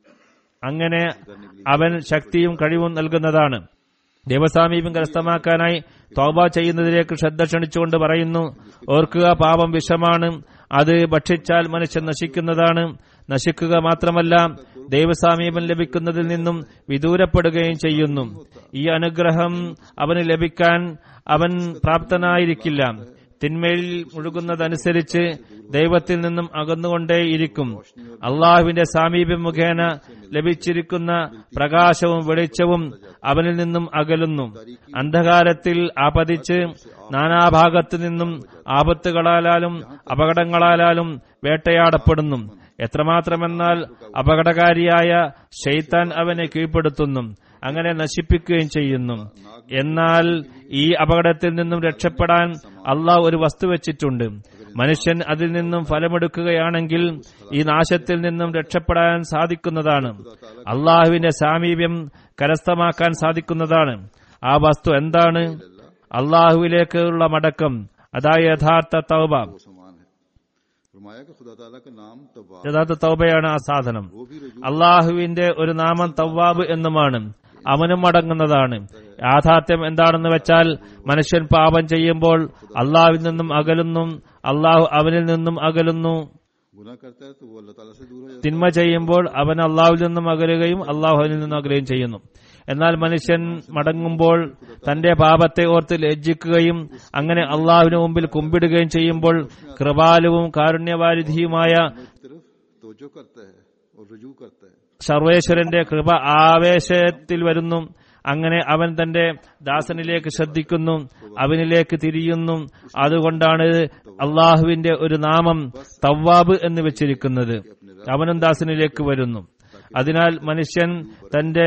അങ്ങനെ അവൻ ശക്തിയും കഴിവും നൽകുന്നതാണ് ദൈവസാമീപ്യം കരസ്ഥമാക്കാനായി തോബ ചെയ്യുന്നതിലേക്ക് ശ്രദ്ധ ക്ഷണിച്ചുകൊണ്ട് പറയുന്നു ഓർക്കുക പാപം വിഷമാണ് അത് ഭക്ഷിച്ചാൽ മനുഷ്യൻ നശിക്കുന്നതാണ് നശിക്കുക മാത്രമല്ല ദൈവസാമീപം ലഭിക്കുന്നതിൽ നിന്നും വിദൂരപ്പെടുകയും ചെയ്യുന്നു ഈ അനുഗ്രഹം അവന് ലഭിക്കാൻ അവൻ പ്രാപ്തനായിരിക്കില്ല തിന്മയിൽ മുഴുകുന്നതനുസരിച്ച് ദൈവത്തിൽ നിന്നും അകന്നുകൊണ്ടേയിരിക്കും അള്ളാഹുവിന്റെ സാമീപ്യം മുഖേന ലഭിച്ചിരിക്കുന്ന പ്രകാശവും വെളിച്ചവും അവനിൽ നിന്നും അകലുന്നു അന്ധകാരത്തിൽ ആപതിച്ച് നാനാഭാഗത്തു നിന്നും ആപത്തുകളാലും അപകടങ്ങളാലും വേട്ടയാടപ്പെടുന്നു എത്രമാത്രമെന്നാൽ അപകടകാരിയായ ഷെയ്ത്താൻ അവനെ കീഴ്പ്പെടുത്തുന്നു അങ്ങനെ നശിപ്പിക്കുകയും ചെയ്യുന്നു എന്നാൽ ഈ അപകടത്തിൽ നിന്നും രക്ഷപ്പെടാൻ അള്ളാഹ് ഒരു വസ്തു വെച്ചിട്ടുണ്ട് മനുഷ്യൻ അതിൽ നിന്നും ഫലമെടുക്കുകയാണെങ്കിൽ ഈ നാശത്തിൽ നിന്നും രക്ഷപ്പെടാൻ സാധിക്കുന്നതാണ് അള്ളാഹുവിന്റെ സാമീപ്യം കരസ്ഥമാക്കാൻ സാധിക്കുന്നതാണ് ആ വസ്തു എന്താണ് അള്ളാഹുവിലേക്കുള്ള മടക്കം അതായത് യഥാർത്ഥ തൗബ वो समान है फरमाया कि खुदा ताला का नाम तब्बाब യഥാർത്ഥ തൗബയാണ് ആ സാധനം അള്ളാഹുവിന്റെ ഒരു നാമം തവ്വാബ് എന്നുമാണ് അവനും മടങ്ങുന്നതാണ് യാഥാർത്ഥ്യം എന്താണെന്ന് വെച്ചാൽ മനുഷ്യൻ പാപം ചെയ്യുമ്പോൾ അള്ളാഹുവിൽ നിന്നും അകലുന്നു അള്ളാഹു അവനിൽ നിന്നും അകലുന്നു गुनाह करता है तो वो अल्लाह ताला से दूर हो जाता തിന്മ ചെയ്യുമ്പോൾ അവൻ അള്ളാഹുവിൽ നിന്നും അകലുകയും അള്ളാഹുവിൽ നിന്നും അകലുകയും ചെയ്യുന്നു എന്നാൽ മനുഷ്യൻ മടങ്ങുമ്പോൾ തന്റെ പാപത്തെ ഓർത്ത് ലജ്ജിക്കുകയും അങ്ങനെ അള്ളാഹുവിന് മുമ്പിൽ കുമ്പിടുകയും ചെയ്യുമ്പോൾ കൃപാലുവും കാരുണ്യവാരിധിയുമായ है की तरफ तोजो करता है और रुजू करता है സർവേശ്വരന്റെ കൃപ ആവേശത്തിൽ വരുന്നു അങ്ങനെ അവൻ തന്റെ ദാസനിലേക്ക് ശ്രദ്ധിക്കുന്നു അവനിലേക്ക് തിരിയുന്നു അതുകൊണ്ടാണ് അള്ളാഹുവിന്റെ ഒരു നാമം തവ്വാബ് എന്ന് വെച്ചിരിക്കുന്നത് അവനും ദാസനിലേക്ക് വരുന്നു അതിനാൽ മനുഷ്യൻ തന്റെ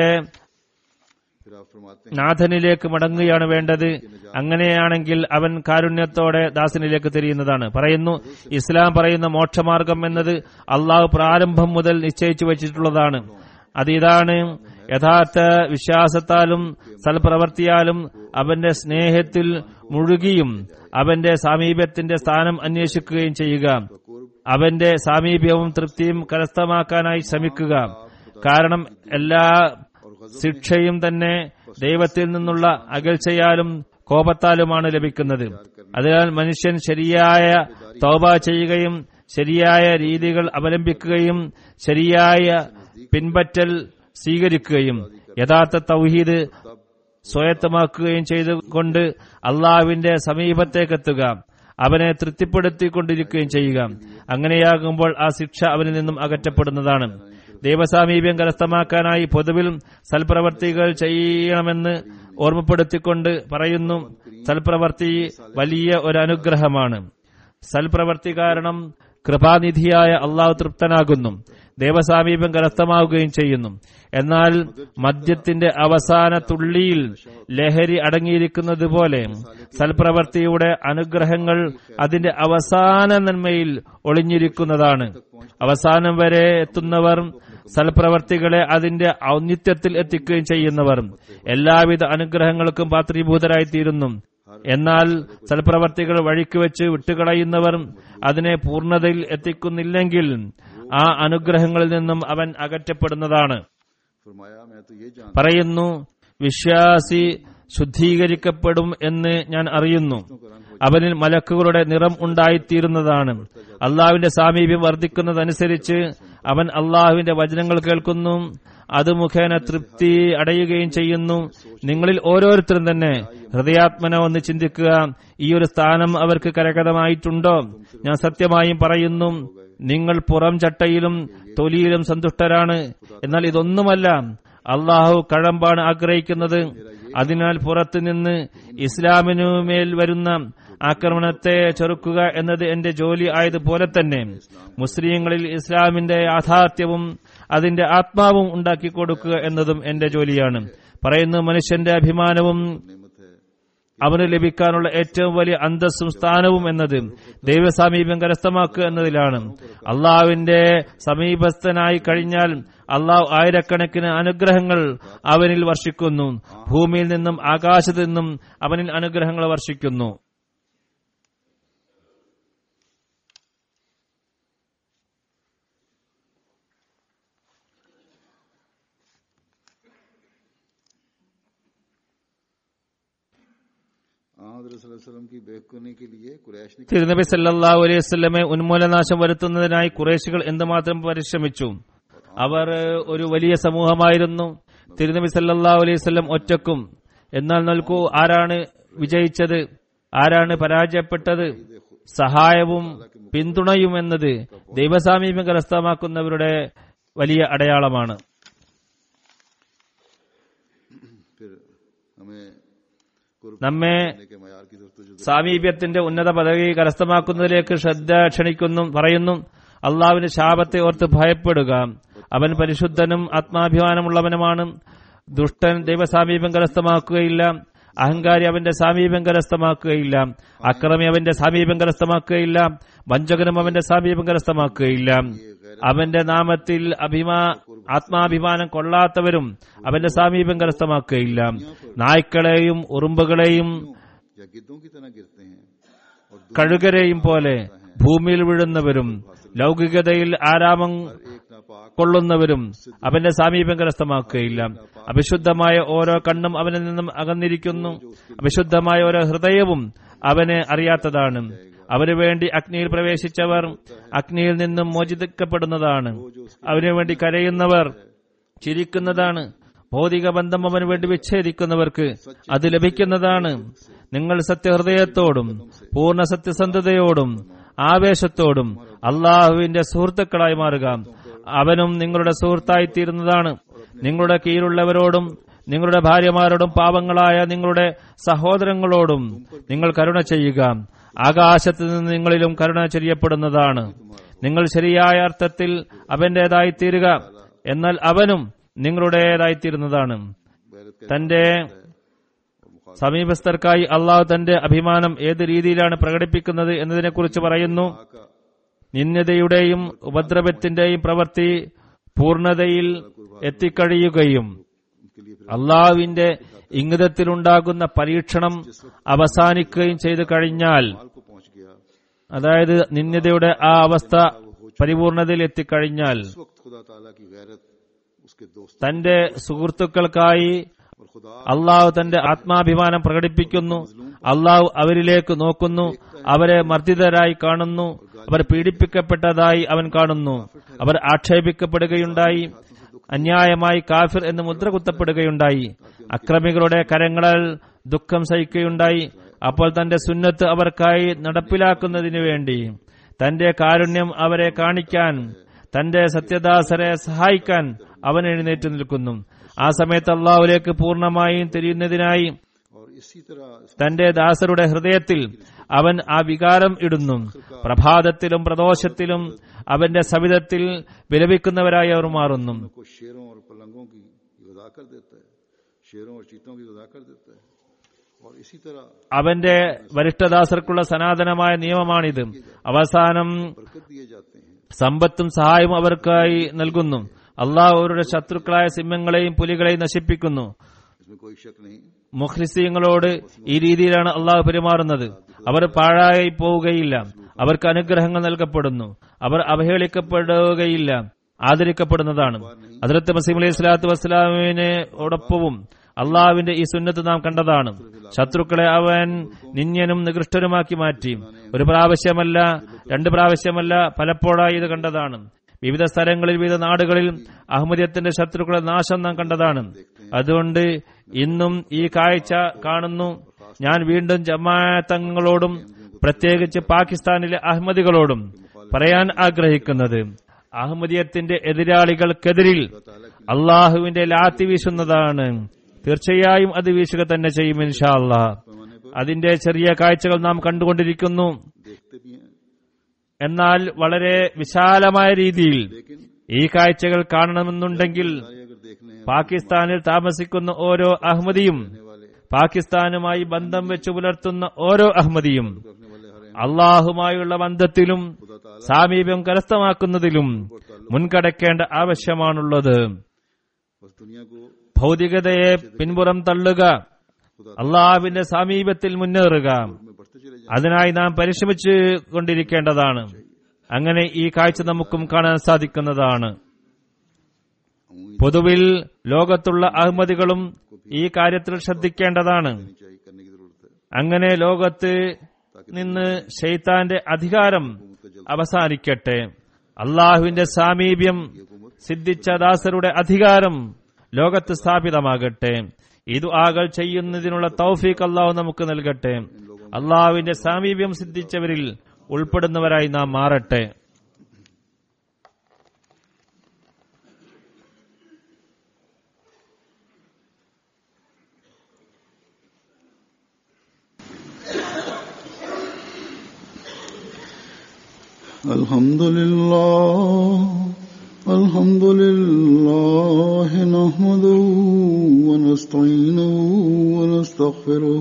फिर आप फरमाते हैं നാഥനിലേക്ക് മടങ്ങുകയാണ് വേണ്ടത് അങ്ങനെയാണെങ്കിൽ അവൻ കാരുണ്യത്തോടെ ദാസനിലേക്ക് തിരിയുന്നതാണ് പറയുന്നു ഇസ്ലാം പറയുന്ന മോക്ഷമാർഗം എന്നത് അള്ളാഹു പ്രാരംഭം മുതൽ നിശ്ചയിച്ചു വച്ചിട്ടുള്ളതാണ് അത് ഇതാണ് യഥാർത്ഥ വിശ്വാസത്താലും സൽപ്രവർത്തിയാലും അവന്റെ സ്നേഹത്തിൽ മുഴുകിയും അവന്റെ സാമീപ്യത്തിന്റെ സ്ഥാനം അന്വേഷിക്കുകയും ചെയ്യുക അവന്റെ സാമീപ്യവും തൃപ്തിയും കരസ്ഥമാക്കാനായി ശ്രമിക്കുക കാരണം എല്ലാ ശിക്ഷയും തന്നെ ദൈവത്തിൽ നിന്നുള്ള അകൽച്ചയാലും കോപത്താലുമാണ് ലഭിക്കുന്നത് അതിനാൽ മനുഷ്യൻ ശരിയായ തോബ ചെയ്യുകയും ശരിയായ രീതികൾ അവലംബിക്കുകയും ശരിയായ പിൻപറ്റൽ സ്വീകരിക്കുകയും യഥാർത്ഥ തൗഹീദ് സ്വായത്തമാക്കുകയും ചെയ്തുകൊണ്ട് അള്ളാഹുവിന്റെ സമീപത്തേക്കെത്തുക അവനെ തൃപ്തിപ്പെടുത്തിക്കൊണ്ടിരിക്കുകയും ചെയ്യുക അങ്ങനെയാകുമ്പോൾ ആ ശിക്ഷ അവനിൽ നിന്നും അകറ്റപ്പെടുന്നതാണ് ദൈവസാമീപ്യം കരസ്ഥമാക്കാനായി പൊതുവിൽ സൽപ്രവർത്തികൾ ചെയ്യണമെന്ന് ഓർമ്മപ്പെടുത്തിക്കൊണ്ട് പറയുന്നു സൽപ്രവർത്തി വലിയ ഒരു അനുഗ്രഹമാണ് സൽപ്രവർത്തി കാരണം കൃപാനിധിയായ അള്ളാഹു തൃപ്തനാകുന്നു ദേവസാമീപ്യം കരസ്ഥമാവുകയും ചെയ്യുന്നു എന്നാൽ മദ്യത്തിന്റെ അവസാന തുള്ളിയിൽ ലഹരി അടങ്ങിയിരിക്കുന്നത് പോലെ സൽപ്രവർത്തിയുടെ അനുഗ്രഹങ്ങൾ അതിന്റെ അവസാന നന്മയിൽ ഒളിഞ്ഞിരിക്കുന്നതാണ് അവസാനം വരെ എത്തുന്നവർ സൽപ്രവർത്തികളെ അതിന്റെ ഔന്നിത്യത്തിൽ എത്തിക്കുകയും ചെയ്യുന്നവർ എല്ലാവിധ അനുഗ്രഹങ്ങൾക്കും പാത്രീഭൂതരായി തീരുന്നു എന്നാൽ സൽപ്രവർത്തികൾ വഴിക്ക് വെച്ച് വിട്ടുകളയുന്നവർ അതിനെ പൂർണ്ണതയിൽ എത്തിക്കുന്നില്ലെങ്കിൽ ആ അനുഗ്രഹങ്ങളിൽ നിന്നും അവൻ അകറ്റപ്പെടുന്നതാണ് फरमाया मैं तो ये जान പറയുന്നു വിശ്വാസി ശുദ്ധീകരിക്കപ്പെടും എന്ന് ഞാൻ അറിയുന്നു അവനിൽ മലക്കുകളുടെ നിറം ഉണ്ടായിത്തീരുന്നതാണ് അള്ളാഹുവിന്റെ സാമീപ്യം വർദ്ധിക്കുന്നതനുസരിച്ച് അവൻ അള്ളാഹുവിന്റെ വചനങ്ങൾ കേൾക്കുന്നു അത് മുഖേന തൃപ്തി അടയുകയും ചെയ്യുന്നു നിങ്ങളിൽ ഓരോരുത്തരും തന്നെ ഹൃദയാത്മന ഒന്ന് ചിന്തിക്കുക ഈ ഒരു സ്ഥാനം അവർക്ക് കരകതമായിട്ടുണ്ടോ ഞാൻ സത്യമായും പറയുന്നു നിങ്ങൾ പുറം ചട്ടയിലും തൊലിയിലും സന്തുഷ്ടരാണ് എന്നാൽ ഇതൊന്നുമല്ല അള്ളാഹു കഴമ്പാണ് ആഗ്രഹിക്കുന്നത് അതിനാൽ പുറത്തുനിന്ന് ഇസ്ലാമിനുമേൽ വരുന്ന ആക്രമണത്തെ ചെറുക്കുക എന്നത് എന്റെ ജോലി ആയതുപോലെ തന്നെ മുസ്ലിങ്ങളിൽ ഇസ്ലാമിന്റെ യാഥാർത്ഥ്യവും അതിന്റെ ആത്മാവും ഉണ്ടാക്കി കൊടുക്കുക എന്നതും എന്റെ ജോലിയാണ് പറയുന്നു മനുഷ്യന്റെ അഭിമാനവും नेमत है അവന് ലഭിക്കാനുള്ള ഏറ്റവും വലിയ അന്തസ്സും സ്ഥാനവും എന്നത് ദൈവസാമീപ്യം കരസ്ഥമാക്കുക എന്നതിലാണ് അള്ളാഹുവിന്റെ സമീപസ്ഥനായി കഴിഞ്ഞാൽ അള്ളാഹു ആയിരക്കണക്കിന് അനുഗ്രഹങ്ങൾ അവനിൽ വർഷിക്കുന്നു ഭൂമിയിൽ നിന്നും ആകാശത്തു നിന്നും അവനിൽ അനുഗ്രഹങ്ങൾ വർഷിക്കുന്നു हजरत वसल्लम की बेवकूनी के लिए कुरैश ने തിരുനബി സല്ലല്ലാഹു അലൈഹി വസല്ലമെ ഉന്മൂലനാശം വരുത്തുന്നതിനായി കുറേശികൾ എന്തുമാത്രം പരിശ്രമിച്ചു അവർ ഒരു വലിയ സമൂഹമായിരുന്നു തിരുനബി സല്ലല്ലാഹു അലൈഹി വസല്ലം ഒറ്റക്കും എന്നാൽ നോക്കൂ ആരാണ് വിജയിച്ചത് ആരാണ് പരാജയപ്പെട്ടത് സഹായവും പിന്തുണയും എന്നത് ദൈവസാമീപ്യം കരസ്ഥമാക്കുന്നവരുടെ വലിയ അടയാളമാണ് फिर हमें कुर्ब നമ്മെ करने के मैार की तरफ तुझे സാമീപ്യത്തിന്റെ ഉന്നത പദവി കരസ്ഥമാക്കുന്നതിലേക്ക് ശ്രദ്ധ ക്ഷണിക്കുന്നു പറയുന്നു അള്ളാവിന്റെ ശാപത്തെ ഓർത്ത് ഭയപ്പെടുക അവൻ പരിശുദ്ധനും ആത്മാഭിമാനമുള്ളവനുമാണ് ദുഷ്ടൻ ദൈവസാമീപ്യം കരസ്ഥമാക്കുകയില്ല അഹങ്കാരി അവന്റെ സാമീപ്യം കരസ്ഥമാക്കുകയില്ല അക്രമി അവന്റെ സാമീപ്യം കരസ്ഥമാക്കുകയില്ല വഞ്ചകനും അവന്റെ സാമീപ്യം കരസ്ഥമാക്കുകയില്ല അവന്റെ നാമത്തിൽ അഭിമാ ആത്മാഭിമാനം കൊള്ളാത്തവരും അവന്റെ സാമീപ്യം കരസ്ഥമാക്കുകയില്ല നായ്ക്കളെയും ഉറുമ്പുകളെയും या गिद्धों की तरह गिरते हैं और കഴുകരെയും പോലെ ഭൂമിയിൽ വീഴുന്നവരും ലൗകികതയിൽ ആരാമം एक नापाक കൊള്ളുന്നവരും അവന്റെ സാമീപ്യം കരസ്ഥമാക്കുകയില്ല അവിശുദ്ധമായ ഓരോ കണ്ണും അവനിൽ നിന്നും അകന്നിരിക്കുന്നു അവിശുദ്ധമായ ഓരോ ഹൃദയവും അവന് അറിയാത്തതാണ് അവന് വേണ്ടി അഗ്നിയിൽ പ്രവേശിച്ചവർ അഗ്നിയിൽ നിന്നും മോചിപ്പിക്കപ്പെടുന്നതാണ് അവനു വേണ്ടി കരയുന്നവർ ചിരിക്കുന്നതാണ് ഭൗതിക ബന്ധം അവന് വേണ്ടി വിച്ഛേദിക്കുന്നവർക്ക് അത് ലഭിക്കുന്നതാണ് നിങ്ങൾ സത്യഹൃദയത്തോടും പൂർണ്ണ സത്യസന്ധതയോടും ആവേശത്തോടും അള്ളാഹുവിന്റെ സുഹൃത്തുക്കളായി മാറുക അവനും നിങ്ങളുടെ സുഹൃത്തായി തീരുന്നതാണ് നിങ്ങളുടെ കീഴിലുള്ളവരോടും നിങ്ങളുടെ ഭാര്യമാരോടും പാപങ്ങളായ നിങ്ങളുടെ സഹോദരങ്ങളോടും നിങ്ങൾ കരുണ ചെയ്യുക ആകാശത്ത് നിന്ന് നിങ്ങളിലും കരുണ ചൊരിയപ്പെടുന്നതാണ് നിങ്ങൾ ശരിയായ അർത്ഥത്തിൽ അവന്റേതായി തീരുക എന്നാൽ അവനും നിങ്ങളുടേതായിത്തീരുന്നതാണ് തന്റെ സമീപസ്ഥർക്കായി അള്ളാഹു തന്റെ അഭിമാനം ഏത് രീതിയിലാണ് പ്രകടിപ്പിക്കുന്നത് എന്നതിനെക്കുറിച്ച് പറയുന്നു നിന്ദതയുടെയും ഉപദ്രവത്തിന്റെയും പ്രവൃത്തി പൂർണതയിൽ എത്തിക്കഴിയുകയും അള്ളാഹുവിന്റെ ഇംഗിതത്തിലുണ്ടാകുന്ന പരീക്ഷണം അവസാനിക്കുകയും ചെയ്തു കഴിഞ്ഞാൽ माल को पहुंच गया അതായത് നിന്ദതയുടെ ആ അവസ്ഥ പരിപൂർണതയിൽ എത്തിക്കഴിഞ്ഞാൽ उस वक्त खुदा ताला की गैरत उसके दोस्त തന്റെ സുഹൃത്തുക്കൾക്കായി और खुदा അള്ളാഹു തന്റെ ആത്മാഭിമാനം പ്രകടിപ്പിക്കുന്നു അള്ളാഹു അവരിലേക്ക് നോക്കുന്നു അവരെ മർദ്ദിതരായി കാണുന്നു അവർ പീഡിപ്പിക്കപ്പെട്ടതായി അവൻ കാണുന്നു അവർ ആക്ഷേപിക്കപ്പെടുകയുണ്ടായി അന്യായമായി കാഫിർ എന്ന് മുദ്ര കുത്തപ്പെടുകയുണ്ടായി അക്രമികളുടെ കരങ്ങളാൽ ദുഃഖം സഹിക്കുകയുണ്ടായി അപ്പോൾ തന്റെ സുന്നത്ത് അവർക്കായി നടപ്പിലാക്കുന്നതിനു വേണ്ടി തന്റെ കാരുണ്യം അവരെ കാണിക്കാൻ തന്റെ സത്യദാസരെ സഹായിക്കാൻ അവൻ എഴുന്നേറ്റ് നിൽക്കുന്നു ആ സമയത്ത് അള്ളാഹുലേക്ക് പൂർണ്ണമായും തിരിയുന്നതിനായി और इसी तरह തന്റെ ദാസരുടെ ഹൃദയത്തിൽ അവൻ ആ വികാരം ഇടുന്നു പ്രഭാതത്തിലും പ്രദോഷത്തിലും അവന്റെ സവിധത്തിൽ വിലപിക്കുന്നവരായി അവർ മാറുന്നു को शेरों और पलंगों की गदा कर देता है शेरों और चीतों की गदा कर देता है और इसी तरह അവന്റെ വരിഷ്ഠദാസർക്കുള്ള സനാതനമായ നിയമമാണിത് അവസാനം बरकत दिए जाते हैं സമ്പത്തും സഹായവും അവർക്കായി നൽകുന്നു അള്ളാഹു അവരുടെ ശത്രുക്കളായ സിംഹങ്ങളെയും പുലികളെയും നശിപ്പിക്കുന്നു इसमें कोई शक नहीं മുഖ്ലിസീങ്ങളോട് ഈ രീതിയിലാണ് അള്ളാഹു പെരുമാറുന്നത് അവർ പാഴായി പോവുകയില്ല അവർക്ക് അനുഗ്രഹങ്ങൾ നൽകപ്പെടുന്നു അവർ അവഹേളിക്കപ്പെടുകയില്ല ആദരിക്കപ്പെടുന്നതാണ് അതിലത്ത് മസീം അലൈഹി സ്വലാത്തു വസ്സലാമിനോടൊപ്പവും അള്ളാഹുവിന്റെ ഈ സുന്നത്ത് നാം കണ്ടതാണ് ശത്രുക്കളെ അവൻ നിന്യനും നികൃഷ്ടനുമാക്കി മാറ്റി ഒരു പ്രാവശ്യമല്ല രണ്ട് പ്രാവശ്യമല്ല പലപ്പോഴായി ഇത് കണ്ടതാണ് വിവിധ സ്ഥലങ്ങളിൽ വിവിധ നാടുകളിൽ അഹമ്മദിയത്തിന്റെ ശത്രുക്കളുടെ നാശം നാം കണ്ടതാണ് അതുകൊണ്ട് ഇന്നും ഈ കാഴ്ച കാണുന്നു ഞാൻ വീണ്ടും ജമാഅത്തങ്ങളോടും പ്രത്യേകിച്ച് പാകിസ്ഥാനിലെ അഹമ്മദികളോടും പറയാൻ ആഗ്രഹിക്കുന്നത് അഹമ്മദിയത്തിന്റെ എതിരാളികൾക്കെതിരിൽ അള്ളാഹുവിന്റെ ലാത്തി വീശുന്നതാണ് തീർച്ചയായും അത് വീശുക തന്നെ ചെയ്യും ഇൻഷാ അള്ളാഹ് അതിന്റെ ചെറിയ കാഴ്ചകൾ നാം കണ്ടുകൊണ്ടിരിക്കുന്നു देखते भी हैं എന്നാൽ വളരെ വിശാലമായ രീതിയിൽ लेकिन ഈ കാഴ്ചകൾ കാണണമെന്നുണ്ടെങ്കിൽ सारे अगर देखने हैं പാകിസ്ഥാനിൽ താമസിക്കുന്ന ഓരോ അഹമ്മദിയും वाले പാകിസ്ഥാനുമായി ബന്ധം വെച്ച് പുലർത്തുന്ന ഓരോ അഹമ്മദിയും रखने वाले हर അള്ളാഹുമായുള്ള ബന്ധത്തിലും സാമീപ്യം കരസ്ഥമാക്കുന്നതിലും മുൻകടക്കേണ്ട ആവശ്യമാണുള്ളത് बस दुनिया को ഭൗതികതയെ പിൻപുറം തള്ളുക അള്ളാഹുവിന്റെ സമീപത്തിൽ മുന്നേറുക में बढ़ते चले जाए അതിനായി നാം പരിശ്രമിച്ചു കൊണ്ടിരിക്കേണ്ടതാണ് അങ്ങനെ ഈ കാഴ്ച നമുക്കും കാണാൻ സാധിക്കുന്നതാണ് പൊതുവിൽ ലോകത്തുള്ള അഹമ്മദികളും ഈ കാര്യത്തിൽ ശ്രദ്ധിക്കേണ്ടതാണ് चाहिए करने की जरूरत है അങ്ങനെ ലോകത്ത് നിന്ന് ഷെയ്ത്താന്റെ അധികാരം അവസാനിക്കട്ടെ അള്ളാഹുവിന്റെ സാമീപ്യം സിദ്ധിച്ച ദാസരുടെ അധികാരം ലോകത്ത് സ്ഥാപിതമാകട്ടെ ഇത് ആകൾ ചെയ്യുന്നതിനുള്ള തൗഫീഖ് അള്ളാഹു നമുക്ക് നൽകട്ടെ അള്ളാഹുവിന്റെ സാമീപ്യം സിദ്ധിച്ചവരിൽ ഉൾപ്പെടുന്നവരായി നാം മാറട്ടെ الحمد لله الحمد لله نحمده ونستعينه ونستغفره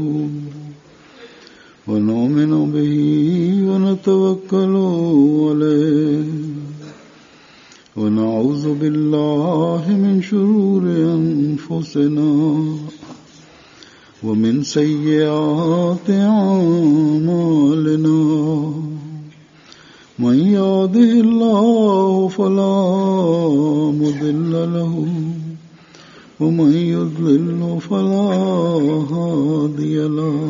ونؤمن به ونتوكل عليه ونعوذ بالله من شرور أنفسنا ومن سيئات أعمالنا من يهده الله فلا مضل له ومن يضلل فلا هادي له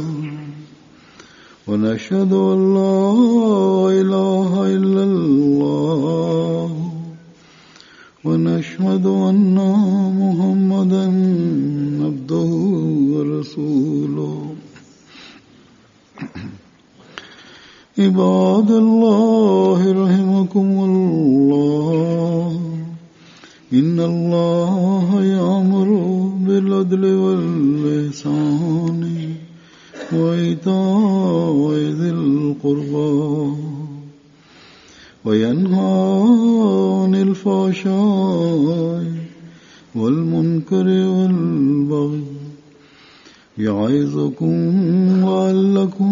ونشهد أن لا إله إلا الله ونشهد أن محمدا عبده ورسوله عباد الله رحمكم الله إن الله يأمر بالعدل والإحسان وإيتاء ذي القربى وينهى عن الفحشاء والمنكر والبغي يعظكم لعلكم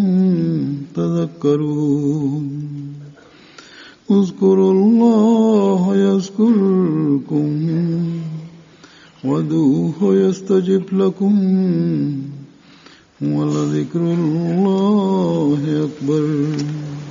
تذكرون اذكروا الله يذكركم ودوه يستجب لكم ولذكر الله أكبر